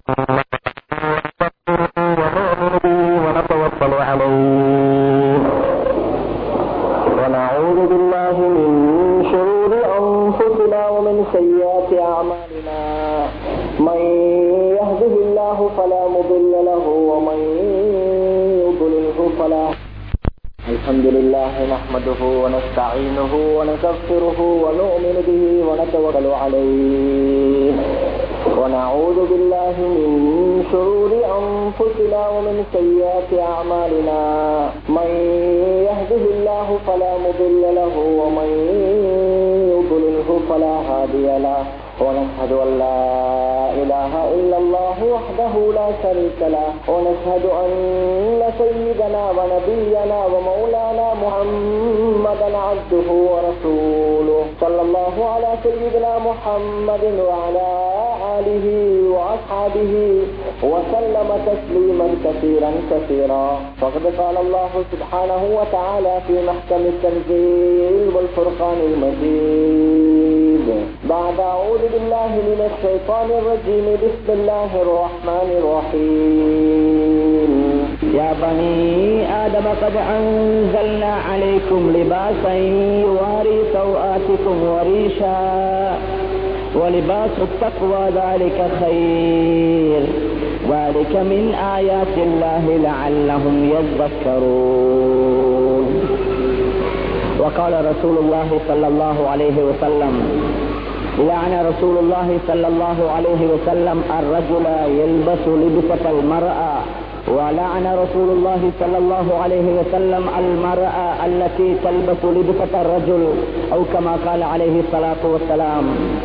ونتوكل عليه ونعوذ بالله من شرور أنفسنا ومن سيئات أعمالنا من يهده الله فلا مضل له ومن يضلله فلا الحمد لله نحمده ونستعينه ونستغفره ونؤمن به ونتوكل عليه ونعوذ بالله من شرور أنفسنا ومن سيئات أعمالنا من يهده الله فلا مضل له ومن يضلله فلا هادي له ونشهد أن لا إله إلا الله وحده لا شريك له ونشهد أن سيدنا ونبينا ومولانا محمدا عبده ورسوله صلى الله على سيدنا محمد وعلى آله وأصحابه وسلم تسليما كثيرا كثيرا فقد قال الله سبحانه وتعالى في محكم التنزيل والفرقان المجيد بعد أعوذ بالله من الشيطان الرجيم بسم الله الرحمن الرحيم يا بني آدم قد أنزلنا عليكم لباسا يواري سوآتكم وريشا ولباس التقوى ذلك خير ذلك من آيات الله لعلهم يذكرون وقال رسول الله صلى الله عليه وسلم لعن رسول الله صلى الله عليه وسلم الرجل يلبس لبسة المرأة ولعن رسول الله صلى الله عليه وسلم المرأة التي تلبس لبسة الرجل أو كما قال عليه الصلاة والسلام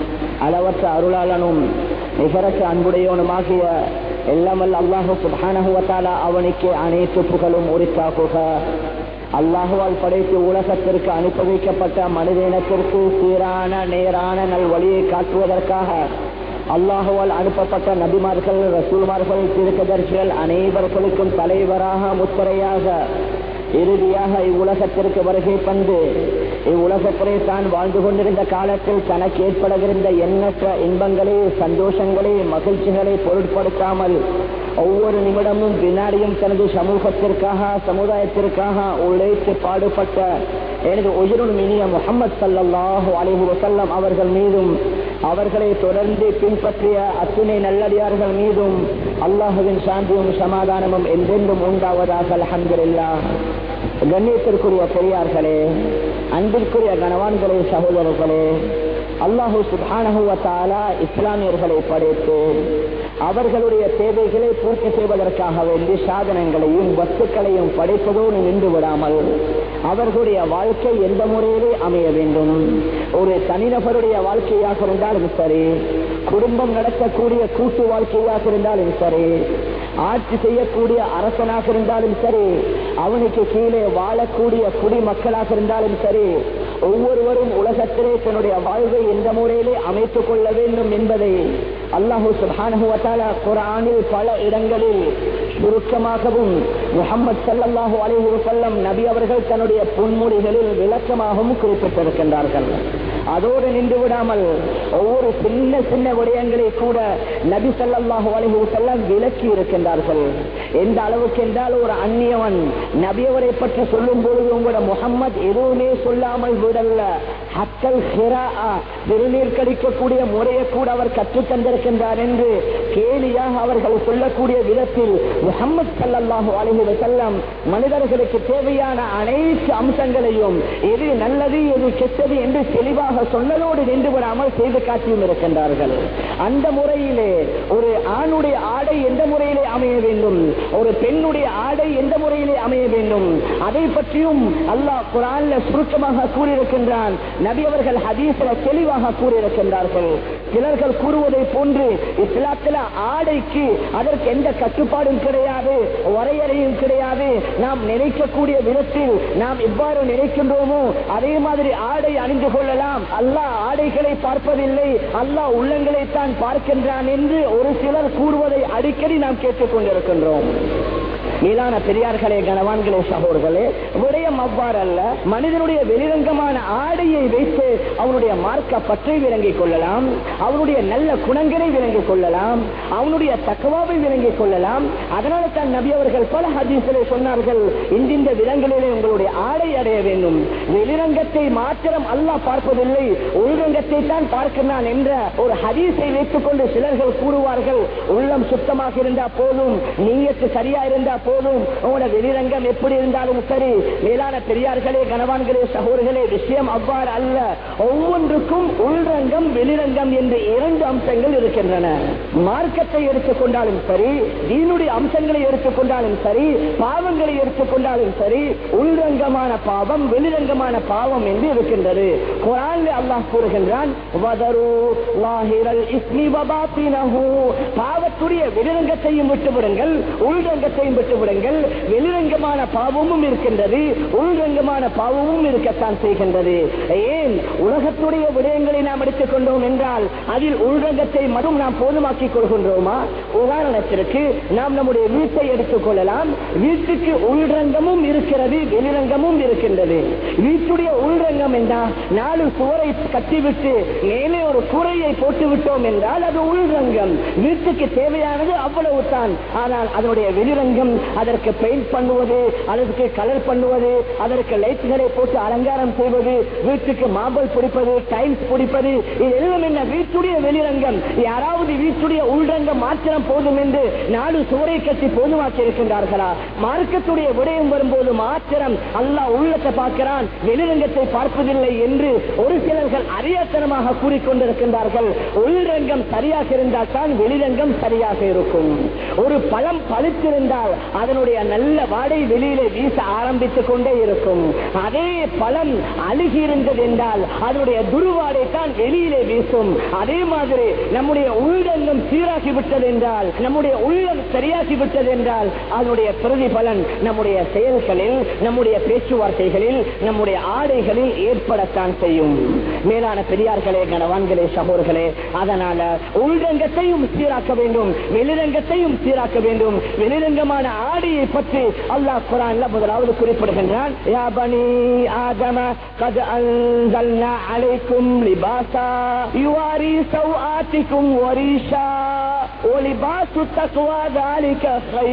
அளவற்ற அருளாளனும் நிகரற்ற அன்புடையவனுமாகிய எல்லாமல் அல்லாஹு சுபானகுவத்தாலா அவனுக்கு அனைத்து புகழும் உரித்தாக்குக அல்லாஹுவால் படைத்து உலகத்திற்கு அனுப்பி வைக்கப்பட்ட மனித இனத்திற்கு சீரான நேரான நல்வழியை காட்டுவதற்காக அல்லாஹுவால் அனுப்பப்பட்ட நபிமார்கள் ரசூல்மார்கள் திருக்கதர்சிகள் அனைவர்களுக்கும் தலைவராக முத்திரையாக இறுதியாக இவ்வுலகத்திற்கு வருகை தந்து இவ்வுலகத்திலே தான் வாழ்ந்து கொண்டிருந்த காலத்தில் தனக்கு ஏற்படுகின்ற எண்ணற்ற இன்பங்களே சந்தோஷங்களே மகிழ்ச்சிகளை பொருட்படுத்தாமல் ஒவ்வொரு நிமிடமும் வினாடியும் தனது சமூகத்திற்காக சமுதாயத்திற்காக உழைத்து பாடுபட்ட எனது உயிரும் இனிய முகமது சல்லாஹூ அலிஹு வசல்லம் அவர்கள் மீதும் அவர்களை தொடர்ந்து பின்பற்றிய அத்துணை நல்லடியார்கள் மீதும் அல்லாஹுவின் சாந்தியும் சமாதானமும் என்றென்றும் உண்டாவதாக அலமதுல்லா கண்ணியத்திற்குரிய பெரியார்களே அன்பிற்குரிய கணவான்களே சகோதரர்களே அல்லாஹூ சுபானகுவத்தாலா இஸ்லாமியர்களை படைத்து அவர்களுடைய தேவைகளை பூர்த்தி செய்வதற்காக வேண்டி சாதனங்களையும் வஸ்துக்களையும் படைப்பதோடு நின்று விடாமல் அவர்களுடைய வாழ்க்கை எந்த முறையிலே அமைய வேண்டும் ஒரு தனிநபருடைய வாழ்க்கையாக இருந்தாலும் சரி குடும்பம் நடத்தக்கூடிய கூட்டு வாழ்க்கையாக இருந்தாலும் சரி ஆட்சி செய்யக்கூடிய அரசனாக இருந்தாலும் சரி அவனுக்கு கீழே வாழக்கூடிய குடிமக்களாக இருந்தாலும் சரி ஒவ்வொருவரும் உலகத்திலே தன்னுடைய வாழ்வை எந்த முறையிலே அமைத்துக் கொள்ள வேண்டும் என்பதை அல்லாஹூ சுபானுவத்தால குரானில் பல இடங்களில் சுருக்கமாகவும் முகமது சல்லாஹூ அலிஹு வசல்லம் நபி அவர்கள் தன்னுடைய பொன்மொழிகளில் விளக்கமாகவும் குறிப்பிட்டிருக்கின்றார்கள் அதோடு நின்று விடாமல் ஒவ்வொரு சின்ன சின்ன விடயங்களை கூட நபி சல்லாஹூ அலிஹு வசல்லம் விளக்கி இருக்கின்றார்கள் எந்த அளவுக்கு என்றால் ஒரு அந்நியவன் நபியவரை பற்றி சொல்லும் பொழுது உங்களோட முகம்மது எதுவுமே சொல்லாமல் விடல்ல ஹக்கல் திருநீர் கடிக்கக்கூடிய முறையை கூட அவர் கற்றுத் தந்திருக்கின்றார் என்று கேலியாக அவர்கள் சொல்லக்கூடிய விதத்தில் முகமது சல்லாஹூ அலிஹி வசல்லம் மனிதர்களுக்கு தேவையான அனைத்து அம்சங்களையும் எது நல்லது எது கெட்டது என்று தெளிவாக சொன்னதோடு நின்று விடாமல் செய்து காட்டியும் இருக்கின்றார்கள் அந்த முறையிலே ஒரு ஆணுடைய ஆடை எந்த முறையிலே அமைய வேண்டும் ஒரு பெண்ணுடைய ஆடை எந்த முறையிலே அமைய வேண்டும் அதை பற்றியும் அல்லாஹ் குரான்ல சுருக்கமாக கூறியிருக்கின்றான் நபி அவர்கள் ஹதீஸ்ல தெளிவாக கூறியிருக்கின்றார்கள் சிலர்கள் கூறுவதை போன்று இஸ்லாத்துல ஆடைக்கு அதற்கு எந்த கட்டுப்பாடும் கிடையாது வரையறையும் கிடையாது நாம் நினைக்கக்கூடிய விதத்தில் நாம் எவ்வாறு நினைக்கின்றோமோ அதே மாதிரி ஆடை அணிந்து கொள்ளலாம் அல்லாஹ் ஆடைகளை பார்ப்பதில்லை அல்லாஹ் உள்ளங்களை தான் பார்க்கின்றான் என்று ஒரு சிலர் கூறுவதை அடிக்கடி நாம் கேட்டுக் கொண்டிருக்கின்றோம் மேலான பெரியார்களே கனவான்களே சகோதர்களே விடயம் அவ்வாறல்ல மனிதனுடைய வெளிரங்கமான ஆடையை வைத்து அவனுடைய மார்க்க பற்றை விளங்கிக் கொள்ளலாம் அவனுடைய நல்ல குணங்களை விளங்கிக் கொள்ளலாம் அவனுடைய தக்கவாவை விளங்கிக் கொள்ளலாம் அதனால தான் நபி அவர்கள் பல ஹதீசிலே சொன்னார்கள் இந்திந்த விலங்குகளிலே உங்களுடைய ஆடை அடைய வேண்டும் வெளிரங்கத்தை மாத்திரம் அல்லாஹ் பார்ப்பதில்லை உள்ரங்கத்தை தான் பார்க்கிறான் என்ற ஒரு ஹதீஸை வைத்துக் கொண்டு சிலர்கள் கூறுவார்கள் உள்ளம் சுத்தமாக இருந்தா போதும் நீயத்து சரியா இருந்தா போதும் உங்களோட வெளிரங்கம் எப்படி இருந்தாலும் சரி மேலான பெரியார்களே கனவான்களே சகோதரர்களே விஷயம் அவ்வாறு அல்ல ஒவ்வொன்றுக்கும் உள்ரங்கம் வெளிரங்கம் என்று இரண்டு அம்சங்கள் இருக்கின்றன மார்க்கத்தை எடுத்துக்கொண்டாலும் சரி தீனுடைய அம்சங்களை எடுத்துக்கொண்டாலும் சரி பாவங்களை எடுத்துக்கொண்டாலும் சரி உள்ரங்கமான பாவம் வெளிரங்கமான பாவம் என்று இருக்கின்றது குரான் அல்லாஹ் கூறுகின்றான் வதரு லாஹிரல் இஸ்மி வபாத்தினஹு பாவத்துடைய வெளிரங்கத்தையும் விட்டுவிடுங்கள் உள்ரங்கத்தையும் விட்டுவிடுங்கள் வெளிரங்கமான பாவமும் இருக்கின்றது உள்ரங்கமான பாவமும் இருக்கத்தான் செய்கின்றது ஏன் உலகத்துடைய விடயங்களை நாம் எடுத்துக் கொண்டோம் என்றால் அதில் உள்ரங்கத்தை மட்டும் நாம் போதுமாக்கிக் கொள்கின்றோமா உதாரணத்திற்கு நாம் நம்முடைய வீட்டை எடுத்துக் கொள்ளலாம் வீட்டுக்கு உள்ரங்கமும் இருக்கிறது வெளிரங்கமும் இருக்கின்றது வீட்டுடைய உள்ரங்கம் என்றால் நாலு சுவரை கட்டிவிட்டு மேலே ஒரு கூரையை போட்டு விட்டோம் என்றால் அது உள்ரங்கம் வீட்டுக்கு தேவையானது அவ்வளவு தான் ஆனால் அதனுடைய வெளிரங்கம் அதற்கு பெயிண்ட் பண்ணுவது அதற்கு கலர் பண்ணுவது அதற்கு லைட்களை போட்டு அலங்காரம் செய்வது வீட்டுக்கு மார்பல் பிடிப்பது டைல்ஸ் பிடிப்பது இது எல்லாம் என்ன வீட்டுடைய வெளிரங்கம் யாராவது வீட்டுடைய உள்ரங்கம் மாத்திரம் போதும் என்று நாடு சுவரை கட்டி போதுமாக்கி இருக்கின்றார்களா மார்க்கத்துடைய விடயம் வரும்போது மாத்திரம் அல்லாஹ் உள்ளத்தை பார்க்கிறான் வெளிரங்கத்தை பார்ப்பதில்லை என்று ஒரு சிலர்கள் அறியாத்தனமாக கூறிக்கொண்டிருக்கின்றார்கள் உள்ரங்கம் சரியாக இருந்தால் தான் வெளிரங்கம் சரியாக இருக்கும் ஒரு பழம் பழுத்திருந்தால் அதனுடைய நல்ல வாடை வெளியிலே வீச ஆரம்பித்துக் கொண்டே இருக்கும் அதே பழம் அழுகி இருந்தது என்றால் அதனுடைய துருவாடை தான் வெளியிலே வீசும் அதே மாதிரி நம்முடைய உள்ளங்கம் சீராகி விட்டது என்றால் நம்முடைய உள்ளம் சரியாகி விட்டது என்றால் அதனுடைய பிரதிபலன் நம்முடைய செயல்களில் நம்முடைய பேச்சுவார்த்தைகளில் நம்முடைய ஆடைகளில் ஏற்படத்தான் செய்யும் மேலான பெரியார்களே கணவான்களே சகோர்களே அதனால உள்ரங்கத்தையும் சீராக்க வேண்டும் வெளிரங்கத்தையும் சீராக்க வேண்டும் வெளிரங்கமான ஆடையை பற்றி அல்லாஹ் குரான்ல முதலாவது குறிப்பிடுகின்றான் யா பனி ஆதம قد أنزلنا عليكم لباسا يواري سوآتكم وريشا ولباس التقوى ذلك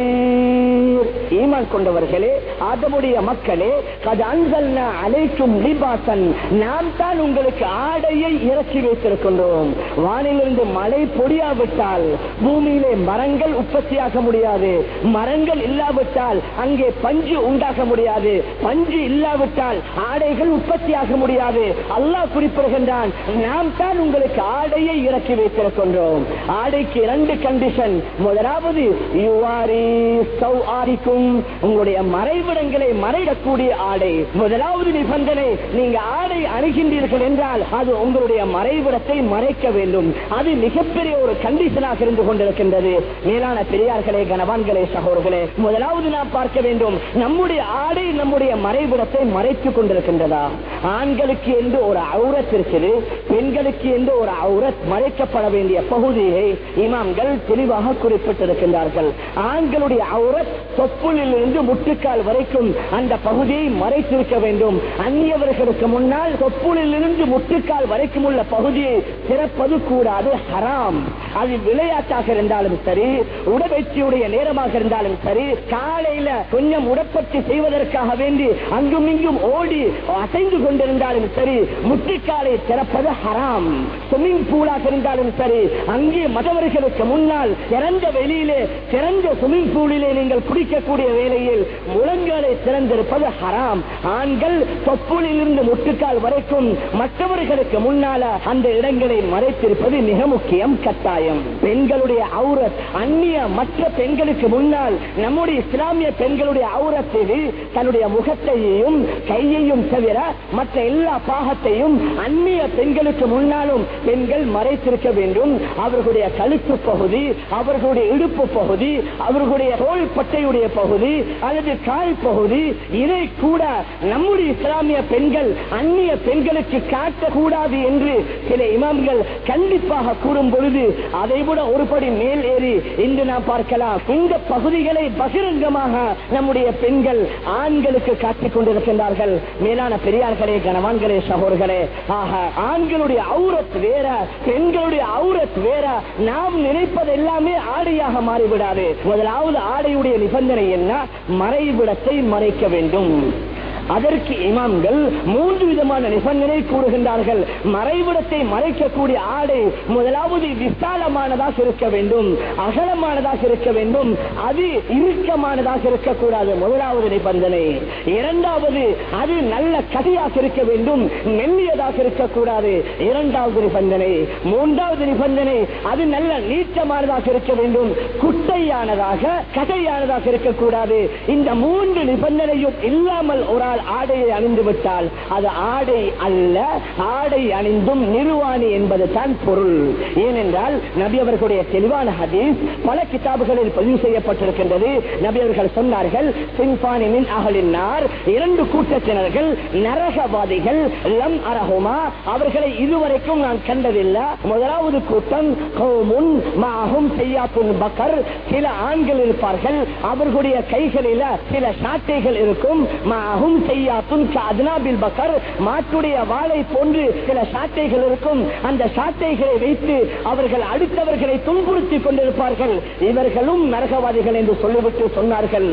خير ஈமான் கொண்டவர்களே ஆதமுடைய மக்களே கது அன்சல்னா அழைக்கும் லிபாசன் நாம் தான் உங்களுக்கு ஆடையை இறக்கி வைத்திருக்கின்றோம் வானிலிருந்து மழை பொடியாவிட்டால் பூமியிலே மரங்கள் உற்பத்தியாக முடியாது மரங்கள் இல்லாவிட்டால் அங்கே பஞ்சு உண்டாக முடியாது பஞ்சு இல்லாவிட்டால் ஆடைகள் உற்பத்தியாக முடியாது அல்லாஹ் குறிப்பிடுகின்றான் நாம் தான் உங்களுக்கு ஆடையை இறக்கி வைத்திருக்கின்றோம் ஆடைக்கு இரண்டு கண்டிஷன் முதலாவது யுவாரி சௌஆரிக்கும் உங்களுடைய மறைவிடங்களை மறைடக்கூடிய ஆடை முதலாவது நிபந்தனை நீங்க ஆடை அணுகின்றீர்கள் என்றால் அது உங்களுடைய மறைவிடத்தை மறைக்க வேண்டும் அது மிகப்பெரிய ஒரு கண்டிஷனாக இருந்து கொண்டிருக்கின்றது மேலான பெரியார்களே கனவான்களே சகோதரர்களே முதலாவது நாம் பார்க்க வேண்டும் நம்முடைய ஆடை நம்முடைய மறைவிடத்தை மறைத்துக் கொண்டிருக்கின்றதா ஆண்களுக்கு என்று ஒரு அவுரத் இருக்குது பெண்களுக்கு என்று ஒரு அவுரத் மறைக்கப்பட வேண்டிய பகுதியை இமாம்கள் தெளிவாக குறிப்பிட்டிருக்கின்றார்கள் ஆண்களுடைய அவுரத் தொப்புளில் இருந்து முட்டுக்கால் வரைக்கும் அந்த பகுதியை மறைத்திருக்க வேண்டும் அந்நியவர்களுக்கு முன்னால் தொப்புளில் இருந்து முட்டுக்கால் வரைக்கும் உள்ள பகுதியை திறப்பது கூடாது ஹராம் அது விளையாட்டாக இருந்தாலும் சரி உடற்பயிற்சியுடைய நேரமாக இருந்தாலும் சரி காலையில கொஞ்சம் உடற்பயிற்சி செய்வதற்காக வேண்டி அங்கும் இங்கும் ஓடி அசைந்து கொண்டிருந்தாலும் சரி முட்டிக்காலை திறப்பது ஹராம் ஸ்விம்மிங் பூலாக இருந்தாலும் சரி அங்கே மற்றவர்களுக்கு முன்னால் திறந்த வெளியிலே திறந்த ஸ்விம்மிங் பூலிலே நீங்கள் குடிக்கக்கூடிய வேளையில் முழங்காலை திறந்திருப்பது ஹராம் ஆண்கள் தொப்புளில் இருந்து முட்டுக்கால் வரைக்கும் மற்றவர்களுக்கு முன்னால அந்த இடங்களை மறைத்திருப்பது மிக முக்கியம் கட்டாயம் பெண்களுடைய அவுரத் அந்நிய மற்ற பெண்களுக்கு முன்னால் நம்முடைய இஸ்லாமிய பெண்களுடைய அவுரத்தில் தன்னுடைய முகத்தையும் கையையும் தவிர மற்ற எல்லா பாகத்தையும் அந்நிய பெண்களுக்கு முன்னாலும் பெண்கள் மறைத்திருக்க வேண்டும் அவர்களுடைய கழுத்து பகுதி பகுதி அவர்களுடைய இடுப்பு பகுதி அவர்களுடைய தோல் பட்டையுடைய பகுதி அல்லது கால் பகுதி இதை கூட நம்முடைய இஸ்லாமிய பெண்கள் அந்நிய பெண்களுக்கு காட்டக்கூடாது என்று சில இமாம்கள் கண்டிப்பாக கூறும் பொழுது அதை விட ஒருபடி மேல் ஏறி இன்று நாம் பார்க்கலாம் இந்த பகுதிகளை பகிரங்கமாக நம்முடைய பெண்கள் ஆண்களுக்கு காட்டிக் கொண்டிருக்கின்றார்கள் மேலான பெரியார்களே கனவான்களே சகோதர்களே ஆக ஆண்களுடைய அவுரத் வேற பெண்களுடைய அவுரத் வேற நாம் நினைப்பது எல்லாமே ஆடையாக மாறிவிடாது முதலாவது ஆடையுடைய நிபந்தனை என்ன மறைவிடத்தை மறைக்க வேண்டும் அதற்கு இமாம்கள் மூன்று விதமான நிபந்தனை கூறுகின்றார்கள் மறைவிடத்தை மறைக்கக்கூடிய ஆடை முதலாவது விசாலமானதாக இருக்க வேண்டும் அகலமானதாக இருக்க வேண்டும் அது இறுக்கமானதாக இருக்கக்கூடாது முதலாவது நிபந்தனை இரண்டாவது அது நல்ல கதையாக இருக்க வேண்டும் மெல்லியதாக இருக்கக்கூடாது இரண்டாவது நிபந்தனை மூன்றாவது நிபந்தனை அது நல்ல நீட்டமானதாக இருக்க வேண்டும் குட்டையானதாக கதையானதாக இருக்கக்கூடாது இந்த மூன்று நிபந்தனையும் இல்லாமல் ஒரு ஆள் ஆடையை அணிந்து விட்டால் அது ஆடை அல்ல ஆடை அணிந்தும் நிர்வாணி என்பது தான் பொருள் ஏனென்றால் நபி அவர்களுடைய தெளிவான ஹதீஸ் பல கிதாபுகளில் பதிவு செய்யப்பட்டிருக்கின்றது நபி அவர்கள் சொன்னார்கள் சின்பானின் அகலினார் இரண்டு கூட்டத்தினர்கள் நரகவாதிகள் லம் அரகுமா அவர்களை இதுவரைக்கும் நான் கண்டதில்லை முதலாவது கூட்டம் கௌமுன் மாகும் செய்யாத்துன் பக்கர் சில ஆண்கள் இருப்பார்கள் அவர்களுடைய கைகளில சில சாட்டைகள் இருக்கும் மாகும் செய்யாத்துன் அத்னாபில் பக்கர் மாட்டுடைய வாளை போன்று சில சாட்டைகள் இருக்கும் அந்த சாட்டைகளை வைத்து அவர்கள் அடுத்தவர்களை துன்புறுத்திக் கொண்டிருப்பார்கள் இவர்களும் நரகவாதிகள் என்று சொல்லிவிட்டு சொன்னார்கள்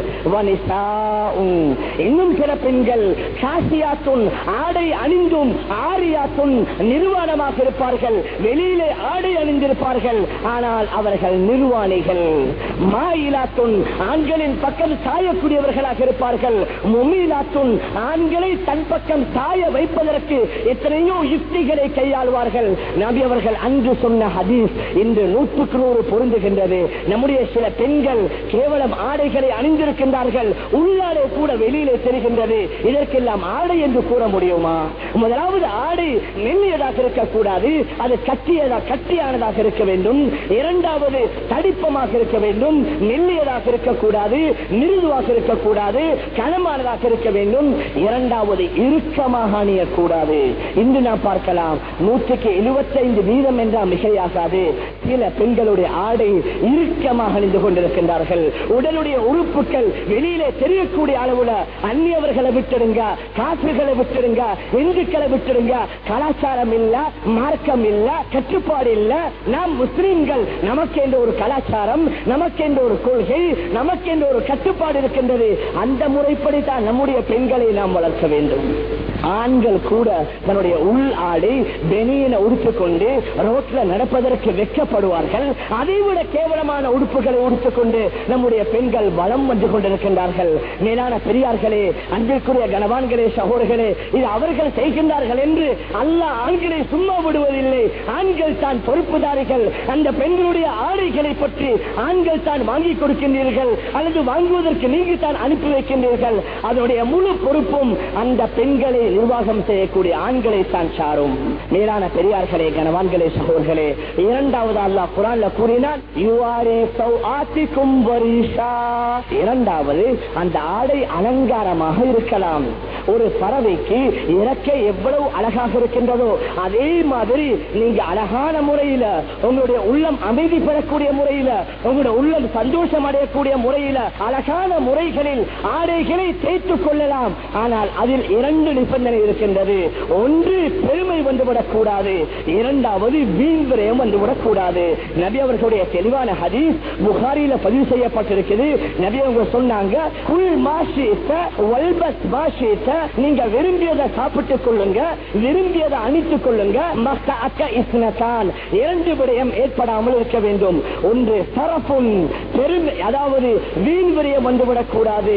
வனிசாஉன். இன்னும் சில பெண்கள் காசியாத்துன் ஆடை அணிந்தும் ஆரியாத்துன் நிர்வாணமாக இருப்பார்கள் வெளியிலே ஆடை அணிந்திருப்பார்கள் ஆனால் அவர்கள் நிர்வாணிகள் மாயிலாத்துன் ஆண்களின் பக்கம் சாயக்கூடியவர்களாக இருப்பார்கள் முமீலாத்துன் ஆண்களை தன் பக்கம் சாய வைப்பதற்கு எத்தனையோ யுக்திகளை கையாளுவார்கள் நபி அவர்கள் அன்று சொன்ன ஹதீஸ் இன்று நூற்றுக்கு நூறு பொருந்துகின்றது நம்முடைய சில பெண்கள் கேவலம் ஆடைகளை அணிந்திருக்கின்றார்கள் உள்ளாடை கூட வெளியிலே தெரிகின்றது இதற்கெல்லாம் ஆடை என்று கூற முடியுமா முதலாவது ஆடை மெல்லியதாக இருக்கக்கூடாது அது கட்டியதா கட்டியானதாக இருக்க வேண்டும் இரண்டாவது தடிப்பமாக இருக்க வேண்டும் மெல்லியதாக இருக்கக்கூடாது மிருதுவாக இருக்கக்கூடாது கனமானதாக இருக்க வேண்டும் இரண்டாவது இறுக்கமாக அணியக்கூடாது இன்று நாம் பார்க்கலாம் நூற்றுக்கு எழுபத்தைந்து வீதம் என்றால் மிகையாகாது சில பெண்களுடைய ஆடை இறுக்கமாக அணிந்து கொண்டிருக்கின்றார்கள் உடலுடைய உறுப்புகள் வெளியிலே தெரியக்கூடிய அளவுல அந்நியவர்களை விட்டுடுங்க காசுகளை விட்டுடுங்க இந்துக்களை விட்டுடுங்க கலாச்சாரம் இல்ல மார்க்கம் இல்ல கட்டுப்பாடு இல்ல நாம் முஸ்லிம்கள் நமக்கென்ற ஒரு கலாச்சாரம் நமக்கென்ற ஒரு கொள்கை நமக்கென்ற ஒரு கட்டுப்பாடு இருக்கின்றது அந்த முறைப்படி தான் நம்முடைய பெண்களை நாம் வளர்க்க வேண்டும் ஆண்கள் கூட தன்னுடைய உள் ஆடை பெனியனை உடுத்துக்கொண்டு ரோட்ல நடப்பதற்கு வெட்கப்படுவார்கள் அதைவிட கேவலமான உடுப்புகளை உடுத்துக்கொண்டு நம்முடைய பெண்கள் வளம் வந்து கொண்டிருக்கின்றார்கள் மேலான பெரியார்களே அன்பிற்குரிய கனவான்களே சகோதரர்களே இது அவர்கள் செய்கின்றார்கள் என்று அல்லாஹ் ஆண்களை சும்மா விடுவதில்லை ஆண்கள் தான் பொறுப்புதாரிகள் அந்த பெண்களுடைய ஆடைகளை பற்றி ஆண்கள் தான் வாங்கி கொடுக்கின்றீர்கள் அல்லது வாங்குவதற்கு நீங்கள் தான் அனுப்பி வைக்கின்றீர்கள் அதனுடைய முழு பொறுப்பும் அந்த பெண்களை நிர்வாகம் செய்யக்கூடிய ஆண்களை தான் சாரும் மேலான பெரியார்களே கனவான்களே சகோதர்களே இரண்டாவது அல்லாஹ் குரான்ல கூறினான் யுவாரே சௌஆத்திக்கும் வரிஷா இரண்டாவது அந்த ஆடை அலங்காரமாக இருக்கலாம் ஒரு பறவைக்கு இறக்கை எவ்வளவு அழகாக இருக்கின்றதோ அதே மாதிரி நீங்க அழகான முறையில உங்களுடைய உள்ளம் அமைதி பெறக்கூடிய முறையில உங்களுடைய உள்ளம் சந்தோஷம் அடையக்கூடிய முறையில அழகான முறைகளில் ஆடைகளை தேய்த்துக் கொள்ளலாம் ஆனால் அதில் இரண்டு நிபந்தனை இருக்கின்றது ஒன்று பெருமை வந்துவிடக் கூடாது இரண்டாவது வீண் விரயம் வந்துவிடக் கூடாது நபி அவர்களுடைய தெளிவான ஹதீஸ் புகாரியில பதிவு செய்யப்பட்டிருக்குது நபி அவங்க சொன்னாங்க குல் மாஷித்த வல்பஸ் மாஷித்த நீங்க விரும்பியதை சாப்பிட்டுக் கொள்ளுங்க விரும்பியதை அணித்துக் கொள்ளுங்க மக்க அக்க இஸ்னதான் இரண்டு விடயம் ஏற்படாமல் இருக்க வேண்டும் ஒன்று சரப்புன் பெருமை அதாவது வீண் விரயம் வந்துவிடக் கூடாது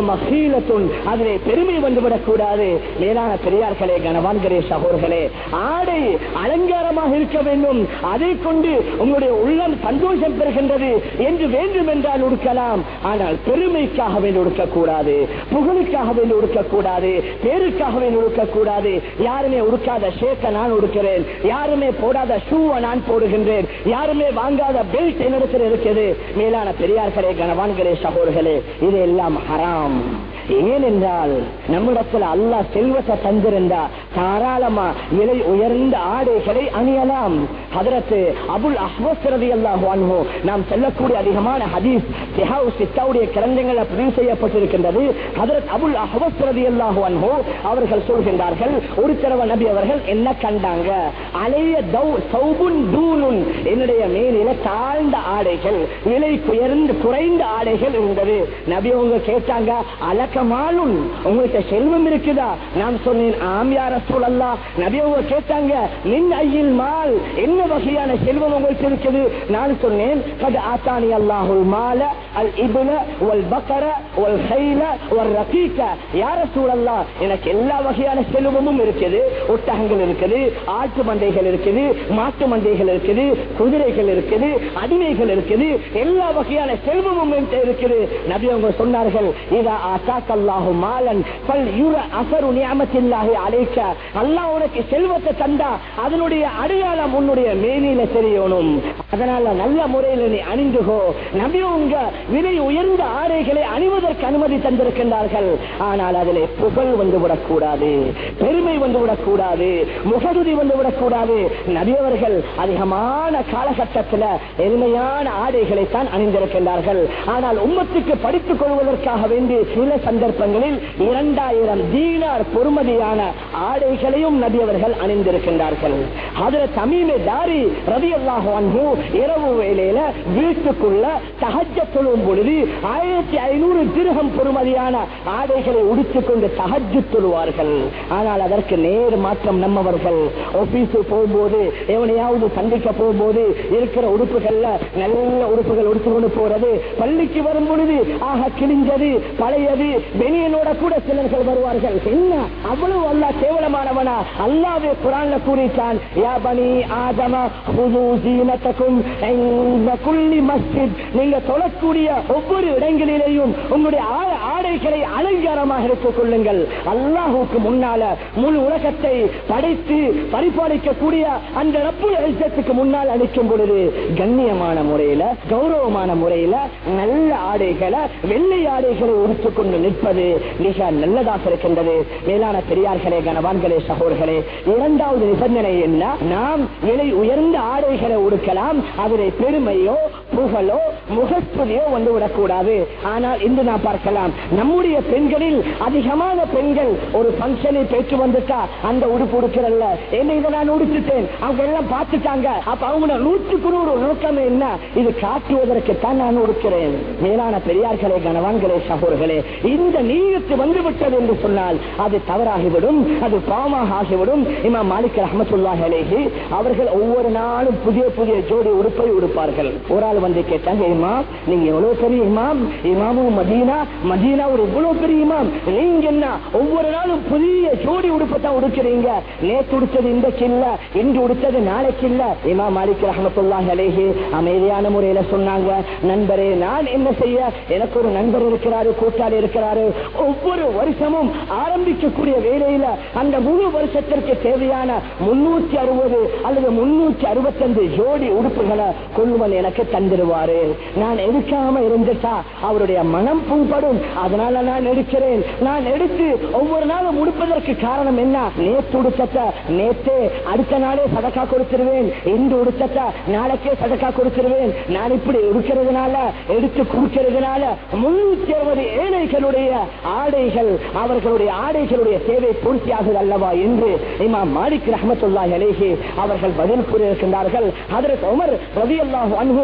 அதிலே பெருமை வந்துவிடக் கூடாது மேலான பெரியார்களே கனவான்களே சகோதர்களே ஆடை அலங்காரமாக இருக்க வேண்டும் அதை கொண்டு உங்களுடைய உள்ளம் சந்தோஷம் பெறுகின்றது என்று வேண்டும் என்றால் உடுக்கலாம் ஆனால் பெருமைக்காக வேண்டி உடுக்கக்கூடாது புகழுக்காக வேண்டி உடுக்கக்கூடாது பேருக்காக வேண்டி உடுக்கக்கூடாது யாருமே உடுக்காத ஷேக்க நான் உடுக்கிறேன் யாருமே போடாத ஷூவை நான் போடுகின்றேன் யாருமே வாங்காத பெல்ட் என்னிடத்தில் இருக்குது மேலான பெரியார்களே கனவான்களே சகோதர்களே இது எல்லாம் ஹராம் ஏனென்றால் நம்மிடத்தில் அல்லாஹ் செல்வத்தை தந்திருந்தா தாராளமா விலை உயர்ந்த ஆடைகளை அணியலாம் அதற்கு அபுல் அஹ்வஸ்ரதி அல்லாஹ் நாம் செல்லக்கூடிய அதிகமான ஹதீஸ் திஹாவு சித்தாவுடைய கிரந்தங்கள் பதிவு செய்யப்பட்டிருக்கின்றது அதற்கு அபுல் அஹ்வஸ்ரதி அல்லாஹ் அவர்கள் சொல்கின்றார்கள் ஒரு தடவை நபி அவர்கள் என்ன கண்டாங்க அலைய தௌ சௌபுன் தூனுன் என்னுடைய மேலில தாழ்ந்த ஆடைகள் விலை உயர்ந்து குறைந்த ஆடைகள் இருந்தது நபி அவங்க கேட்டாங்க அலக்கமாலும் உங்களுக்கு செல்வம் இருக்குதா நான் சொன்னேன் ஆம் யார சூழல்லா நபி அவங்க கேட்டாங்க மின் ஐயில் மால் என்ன வகையான செல்வம் உங்களுக்கு இருக்குது நான் சொன்னேன் கது ஆத்தானி அல்லாஹுல் மால அல் இபுல ஒல் பக்கர ஒல் ஹைல ஒல் ரகீக்க யார சூழல்லா எனக்கு எல்லா வகையான செல்வமும் இருக்குது ஒட்டகங்கள் இருக்குது ஆட்டு மந்தைகள் இருக்குது மாட்டு மந்தைகள் இருக்குது குதிரைகள் இருக்குது அடிமைகள் இருக்குது எல்லா வகையான செல்வமும் என்கிட்ட இருக்குது நபி அவங்க சொன்னார்கள் இதா ஆத்தாக் அல்லாஹு மாலன் பல் யுர அசரு நியமத்தில்லாஹி அழைக்க அல்லாஹ் உனக்கு செல்வத்தை தந்தா அதனுடைய அடையாளம் உன்னுடைய மேனியில தெரியணும் அதனால நல்ல முறையில் நீ அணிந்துகோ நபி உங்க விலை உயர்ந்த ஆடைகளை அணிவதற்கு அனுமதி தந்திருக்கின்றார்கள் ஆனால் அதிலே புகழ் வந்து விடக்கூடாது பெருமை வந்து விடக்கூடாது முகதுதி வந்து விடக்கூடாது நபியவர்கள் அதிகமான காலகட்டத்தில் எளிமையான ஆடைகளை தான் அணிந்திருக்கின்றார்கள் ஆனால் உம்மத்துக்கு படித்துக் கொள்வதற்காக வேண்டிய சில சந்தர்ப்பங்களில் இரண்டாயிரம் தீனார் பொறுமதியான ஆடைகளையும் நபியவர்கள் அணிந்திருக்கின்றார்கள் அதில் தமிழ் தாரி ரவி அல்லாஹ் இரவு வேலையில வீட்டுக்குள்ள தகஜ தொழும் பொழுது ஆயிரத்தி ஐநூறு திருகம் பொறுமதியான ஆடைகளை உடுத்திக் கொண்டு தகஜு தொழுவார்கள் ஆனால் அதற்கு நேர் மாற்றம் நம்மவர்கள் ஆபீஸு போகும்போது எவனையாவது சந்திக்க போகும்போது இருக்கிற உடுப்புகள்ல நல்ல உடுப்புகள் உடுத்து கொண்டு போறது பள்ளிக்கு வரும் பொழுது ஆக கிழிஞ்சது பழையது பெனியனோட கூட சிலர்கள் வருவார்கள் என்ன அவ்வளவு அல்லா கேவலமானவனா அல்லாவே குரான்ல கூறிட்டான் யா பனி ஆதம ஹுது ஜீனத்தக்கும் இந்த குள்ளி மஸ்ஜித் நீங்க தொழக்கூடிய ஒவ்வொரு இடங்களிலேயும் உங்களுடைய ஆ- ஆடைகளை அலங்காரமாக எடுத்துக் கொள்ளுங்கள் அல்லாஹுக்கு முன்னால முழு உலகத்தை படைத்து பரிபாலிக்கக்கூடிய அந்த ரப்பு எழுத்தத்துக்கு முன்னால் அளிக்கும் பொழுது கண்ணியமான முறையில கௌரவமான முறையில நல்ல ஆடைகளை வெள்ளை ஆடைகளை உடுத்துக் கொண்டு நிற்பது மிக நல்லதாக இருக்கின்றது மேலான பெரியார்களே கனவான்களே சகோதர்களே இரண்டாவது நிபந்தனை என்ன நாம் விலை உயர்ந்த ஆடைகளை உடுக்கலாம் அதிலே பெருமையோ புகழோ முகஸ்துதியோ வந்து விடக்கூடாது ஆனால் இன்று நாம் பார்க்கலாம் நம்முடைய பெண்களில் அதிகமான பெண்கள் ஒரு பங்கனை பெற்று வந்துட்டா அந்த உடுப்பு உடுக்கிறல்ல என்ன இதை நான் உடுத்துட்டேன் அவங்க எல்லாம் பார்த்துட்டாங்க அப்ப அவங்க நூற்றுக்கு நூறு நோக்கம் என்ன இது காட்டுவதற்கு தான் நான் உடுக்கிறேன் மேலான பெரியார்களே கனவான்களே சகோதர்களே இந்த நீயத்து வந்து விட்டது என்று சொன்னால் அது தவறாகிவிடும் அது பாவமாக ஆகிவிடும் இமாம் மாலிக் ரஹமத்துல்லாஹி அலைஹி அவர்கள் ஒவ்வொரு நாளும் புதிய புதிய ஜோடி உடுப்பை உடுப்பார்கள் ஒரு ஆள் வந்து கேட்டாங்க இமாம் நீங்க எவ்வளவு பெரிய இமாம் இமாமும் மதீனா மதீனா ஒரு இவ்வளவு பெரிய இமாம் நீங்க என்ன ஒவ்வொரு நாளும் புதிய ஜோடி உடுப்பை தான் உடுக்கிறீங்க நேற்று உடுத்தது இன்றைக்கு இல்ல இன்று உடுத்தது நாளைக்கு இல்ல இமாம் மாலிக் ரஹமத்துல்லாஹி அலைஹி அமைதியான முறையில சொன்னாங்க நண்பரே நான் என்ன செய்ய எனக்கு ஒரு நண்பர் இருக்கிறாரு கூட்டாளி இருக்கிறாரு ஒவ்வொரு வருஷமும் ஆரம்பிக்கக்கூடிய வேலையில அந்த முழு வருஷத்திற்கு தேவையான முன்னூத்தி அறுபது அல்லது முன்னூத்தி அறுபத்தஞ்சு ஜோடி உடுப்புகளை கொள்வன் எனக்கு தந்துடுவாரு நான் எடுக்காம இருந்துட்டா அவருடைய மனம் புண்படும் அதனால நான் எடுக்கிறேன் நான் எடுத்து ஒவ்வொரு நாளும் உடுப்பதற்கு காரணம் என்ன நேற்று உடுத்தத்த நேற்றே அடுத்த நாளே சதக்கா கொடுத்துருவேன் இன்று உடுத்தத்த நாளைக்கே சதக்கா கொடுத்துருவேன் நான் இப்படி உடுக்கிறதுனால எடுத்து குடுக்கிறதுனால முன்னூத்தி அறுபது ஏழைகளுடைய ஆடைகள் அவர்களுடைய ஆடைகளுடைய தேவை பூர்த்தியாகுது அல்லவா என்று இமாம் மாலிக் ரஹமத்துல்லாஹி அலைஹி அவர்கள் பதில் கூறியிருக்கின்றார்கள் ஹதரத் உமர் ரலியல்லாஹு அன்ஹு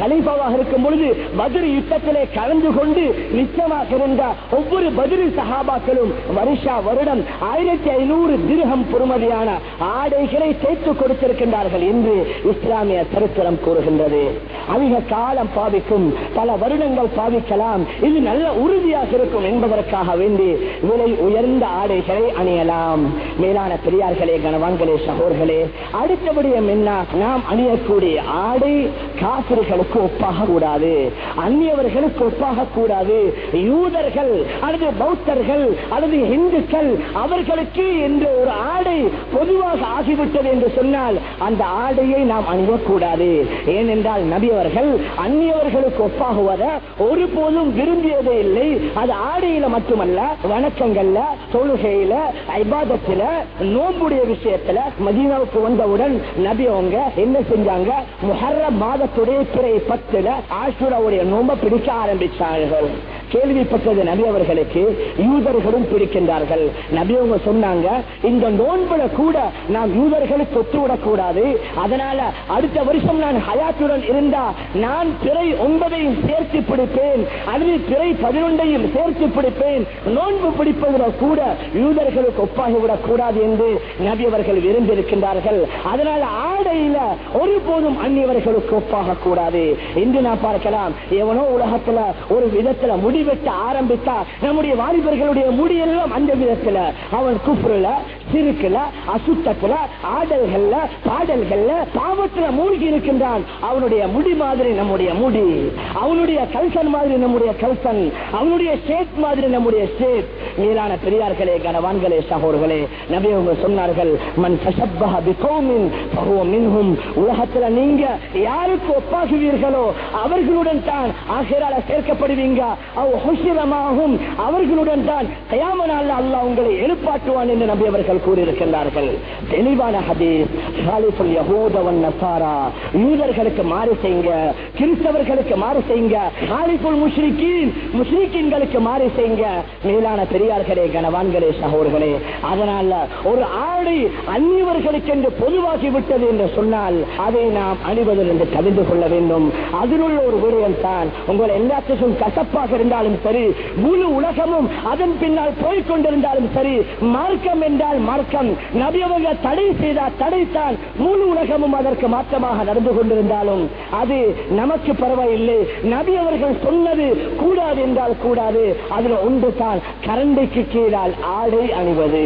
ஹலீஃபாவாக இருக்கும் பொழுது பதில் யுத்தத்திலே கலந்து கொண்டு நிச்சயமாக இருந்த ஒவ்வொரு பதில் சகாபாக்களும் வருஷா வருடம் ஆயிரத்தி ஐநூறு திருகம் பொறுமதியான ஆடைகளை சேர்த்து கொடுத்திருக்கின்றார்கள் என்று இஸ்லாமிய சரித்திரம் கூறுகின்றது அதிக காலம் பாவிக்கும் பல வருடங்கள் பாவிக்கலாம் இது நல்ல உறுதியாக இருக்கும் என்பதற்காக வேண்டி விலை உயர்ந்த ஆடைகளை அணியலாம் மேலான பெரியார்களே கனவான்களே சகோர்களே அடுத்தபடியும் என்ன நாம் அணியக்கூடிய ஆடை காசிர்களுக்கு ஒப்பாக கூடாது அந்நியவர்களுக்கு ஒப்பாக கூடாது யூதர்கள் அல்லது பௌத்தர்கள் அல்லது இந்துக்கள் அவர்களுக்கு என்ற ஒரு ஆடை பொதுவாக ஆகிவிட்டது என்று சொன்னால் அந்த ஆடையை நாம் அணியக்கூடாது ஏனென்றால் நபி அவர்கள் அந்நியவர்களுக்கு ஒப்பாகுவத ஒருபோதும் விரும்பியதே இல்லை அது ஆடையில மட்டுமல்ல வணக்கங்கள்ல தொழுகையில ஐபாதத்துல நோம்புடைய விஷயத்துல மதீனாவுக்கு வந்தவுடன் நபி அவங்க என்ன செஞ்சாங்க முஹர்ர மாதத்துடைய பிறை பத்துல ஆஷுராவுடைய நோம்ப பிடிக்க ஆரம்பிச்சார்கள் கேள்விப்பட்டது நபி அவர்களுக்கு யூதர்களும் பிடிக்கின்றார்கள் நபி அவங்க சொன்னாங்க இந்த நோன்புல கூட நாம் யூதர்களுக்கு ஒத்துவிடக் கூடாது அதனால அடுத்த வருஷம் நான் ஹயாத்துடன் இருந்தா நான் பிறை ஒன்பதையும் சேர்த்து பிடிப்பேன் அதில் பிறை பதினொன்றையும் சேர்த்து பிடிப்பேன் நோன்பு பிடிப்பதில் கூட யூதர்களுக்கு ஒப்பாகிவிடக் கூடாது என்று நபி அவர்கள் விரும்பியிருக்கின்றார்கள் அதனால ஆடையில ஒருபோதும் அந்நியவர்களுக்கு ஒப்பாக கூடாது இன்று நான் பார்க்கலாம் எவனோ உலகத்துல ஒரு விதத்துல முடிவெட்ட ஆரம்பித்தா நம்முடைய வாலிபர்களுடைய முடியெல்லாம் அந்த விதத்துல அவன் குப்புல சிறுக்குல அசுத்தத்துல ஆடல்கள்ல பாடல்கள்ல பாவத்துல மூழ்கி இருக்கின்றான் அவனுடைய முடி மாதிரி நம்முடைய முடி அவனுடைய கல்சன் மாதிரி நம்முடைய கல்சன் அவனுடைய ஷேப் மாதிரி நம்முடைய ஷேப் மேலான பெரியார்களே கனவான்களே சகோர்களே நபி அவங்க சொன்னார்கள் மன் தஷப்பஹ பிகௌமின் ஃபஹுவ மின்ஹும் உலகத்துல நீங்க யாருக்கு ஒப்பாகுவீர்களோ அவர்களுடன் தான் ஆசிரால சேர்க்கப்படுவீங்க அவ் ஹுஷிரமாகும் அவர்களுடன் தான் கயாமனால் அல்லாஹ் உங்களை எழுப்பாட்டுவான் என்று நபி அவர்கள் கூறியிருக்கின்றார்கள் தெளிவான ஹதீஸ் ஹாலிஃபுல் யஹூத வன் நசாரா யூதர்களுக்கு மாறு செய்யுங்க கிறிஸ்தவர்களுக்கு மாறு செய்யுங்க ஹாலிஃபுல் முஷ்ரிக்கீன் முஷ்ரிக்கீன்களுக்கு மாறு செய்யுங்க மேலான பெரியார்களே கனவான்களே சகோர்களே அதனால ஒரு ஆடை அந்நியவர்களுக்கு என்று பொதுவாகி விட்டது என்று சொன்னால் அதை நாம் அணிவதில் என்று தவிர்த்து கொள்ள வேண்டும் அதில் உள்ள ஒரு விடயம் தான் உங்கள் எல்லாத்துக்கும் கசப்பாக இருந்தாலும் சரி முழு உலகமும் அதன் பின்னால் போய்கொண்டிருந்தாலும் சரி மார்க்கம் என்றால் மார்க்கம் நபியவங்க தடை செய்தால் தடைத்தான் முழு உலகமும் அதற்கு மாற்றமாக நடந்து கொண்டிருந்தாலும் அது நமக்கு பரவாயில்லை நபி அவர்கள் சொன்னது கூடாது என்றால் கூடாது அதுல ஒன்று தான் கரண்டைக்கு கீழால் ஆடை அணிவது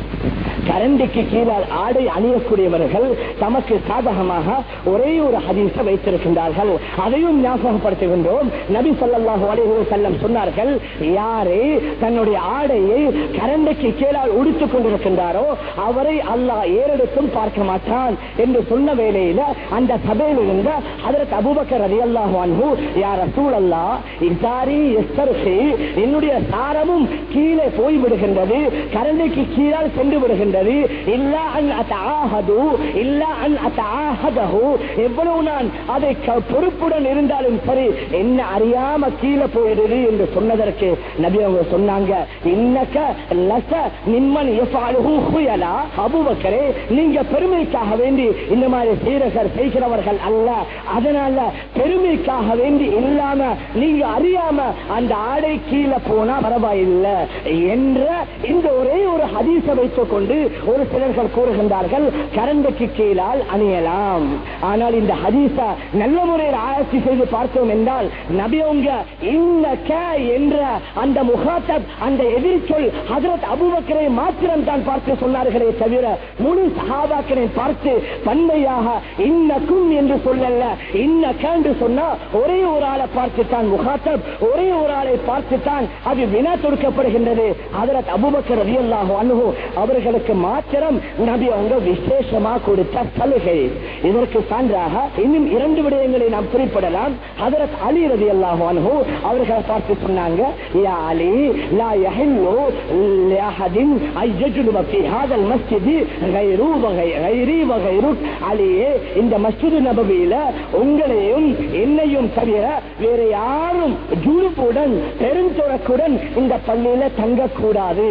கரண்டிக்கு கீழால் ஆடை அணியக்கூடியவர்கள் தமக்கு சாதகமாக ஒரே ஒரு ஹதீஸ வைத்திருக்கின்றார்கள் அதையும் ஞாபகப்படுத்துகின்றோம் நபி சொல்லாஹு அலைஹி செல்லம் சொன்னார்கள் யாரே தன்னுடைய ஆடையை கரண்டைக்கு கீழால் உடுத்துக் கொண்டிருக்கின்றாரோ அவரை அல்லாஹ் ஏறெடுத்தும் பார்க்க மாட்டான் என்று சொன்ன வேளையில அந்த சபையில் இருந்த அதற்கு அபுபக்கர் ரதி அல்லாஹு அன்பு யார் சூழல்லா இசாரி எஸ்தரிசி என்னுடைய சாரமும் கீழே போய் விடுகின்றது கரண்டைக்கு கீழால் சென்று விடுகின்றது இல்ல அன் அத்தாஹது இல்ல அன் அத்தாஹதஹு எவ்வளவு நான் அதை க- பொறுப்புடன் இருந்தாலும் சரி என்ன அறியாம கீழே போயிடுது என்று சொன்னதற்கு நபி அவங்க சொன்னாங்க இன்னக்க லச நிம்மன் எஃபாலுஹு ஹுயலா அபூபக்கரே நீங்க பெருமைக்காக வேண்டி இந்த மாதிரி சீரகர் செய்கிறவர்கள் அல்ல அதனால பெருமைக்காக வேண்டி இல்லாம நீங்க அறியாம அந்த ஆடை கீழே போனா பரவாயில்லை என்ற இந்த ஒரே ஒரு ஹதீஸ வைத்துக் கொண்டு ஒரு சிலர்கள் கூறுகின்றார்கள் கரண்டைக்கு கீழால் அணியலாம் ஆனால் இந்த ஹதீஸ நல்ல முறையில் ஆராய்ச்சி செய்து பார்த்தோம் என்றால் நபியவங்க இந்த க என்ற அந்த முகாத்தப் அந்த எதிர்ச்சொல் ஹதரத் அபுபக்கரை மாத்திரம் தான் பார்த்து சொன்னார்களே தவிர முழு சஹாபாக்களை பார்த்து பன்மையாக இன்னக்கும் என்று சொல்லல இன்னக்க என்று சொன்னா ஒரே ஒரு ஆளை பார்த்து தான் முகாத்தப் ஒரே ஒரு ஆளை பார்த்து தான் அது வினா தொடுக்கப்படுகின்றது ஹதரத் அபுபக்கர் ரலியல்லாஹு அன்ஹு அவர்களுக்கு மாத்திரம் நபி அவங்க விசேஷமா கொடுத்த சலுகை இதற்கு சான்றாக இன்னும் இரண்டு விடயங்களை நாம் குறிப்பிடலாம் ஹதரத் அலி ரலியல்லாஹு அன்ஹு அவர்களை பார்த்து சொன்னாங்க யா அலி லா யஹில்லு லிஅஹதின் அய்யஜுலுப ஃபீ ஹாதல் மஸ்ஜித் கைரு வகை கைரி வகைருக் அலியே இந்த மஸ்ஜித் நபவியில உங்களையும் என்னையும் தவிர வேற யாரும் ஜுழுப்புடன் பெருந்தொடக்குடன் இந்த பள்ளியில தங்கக்கூடாது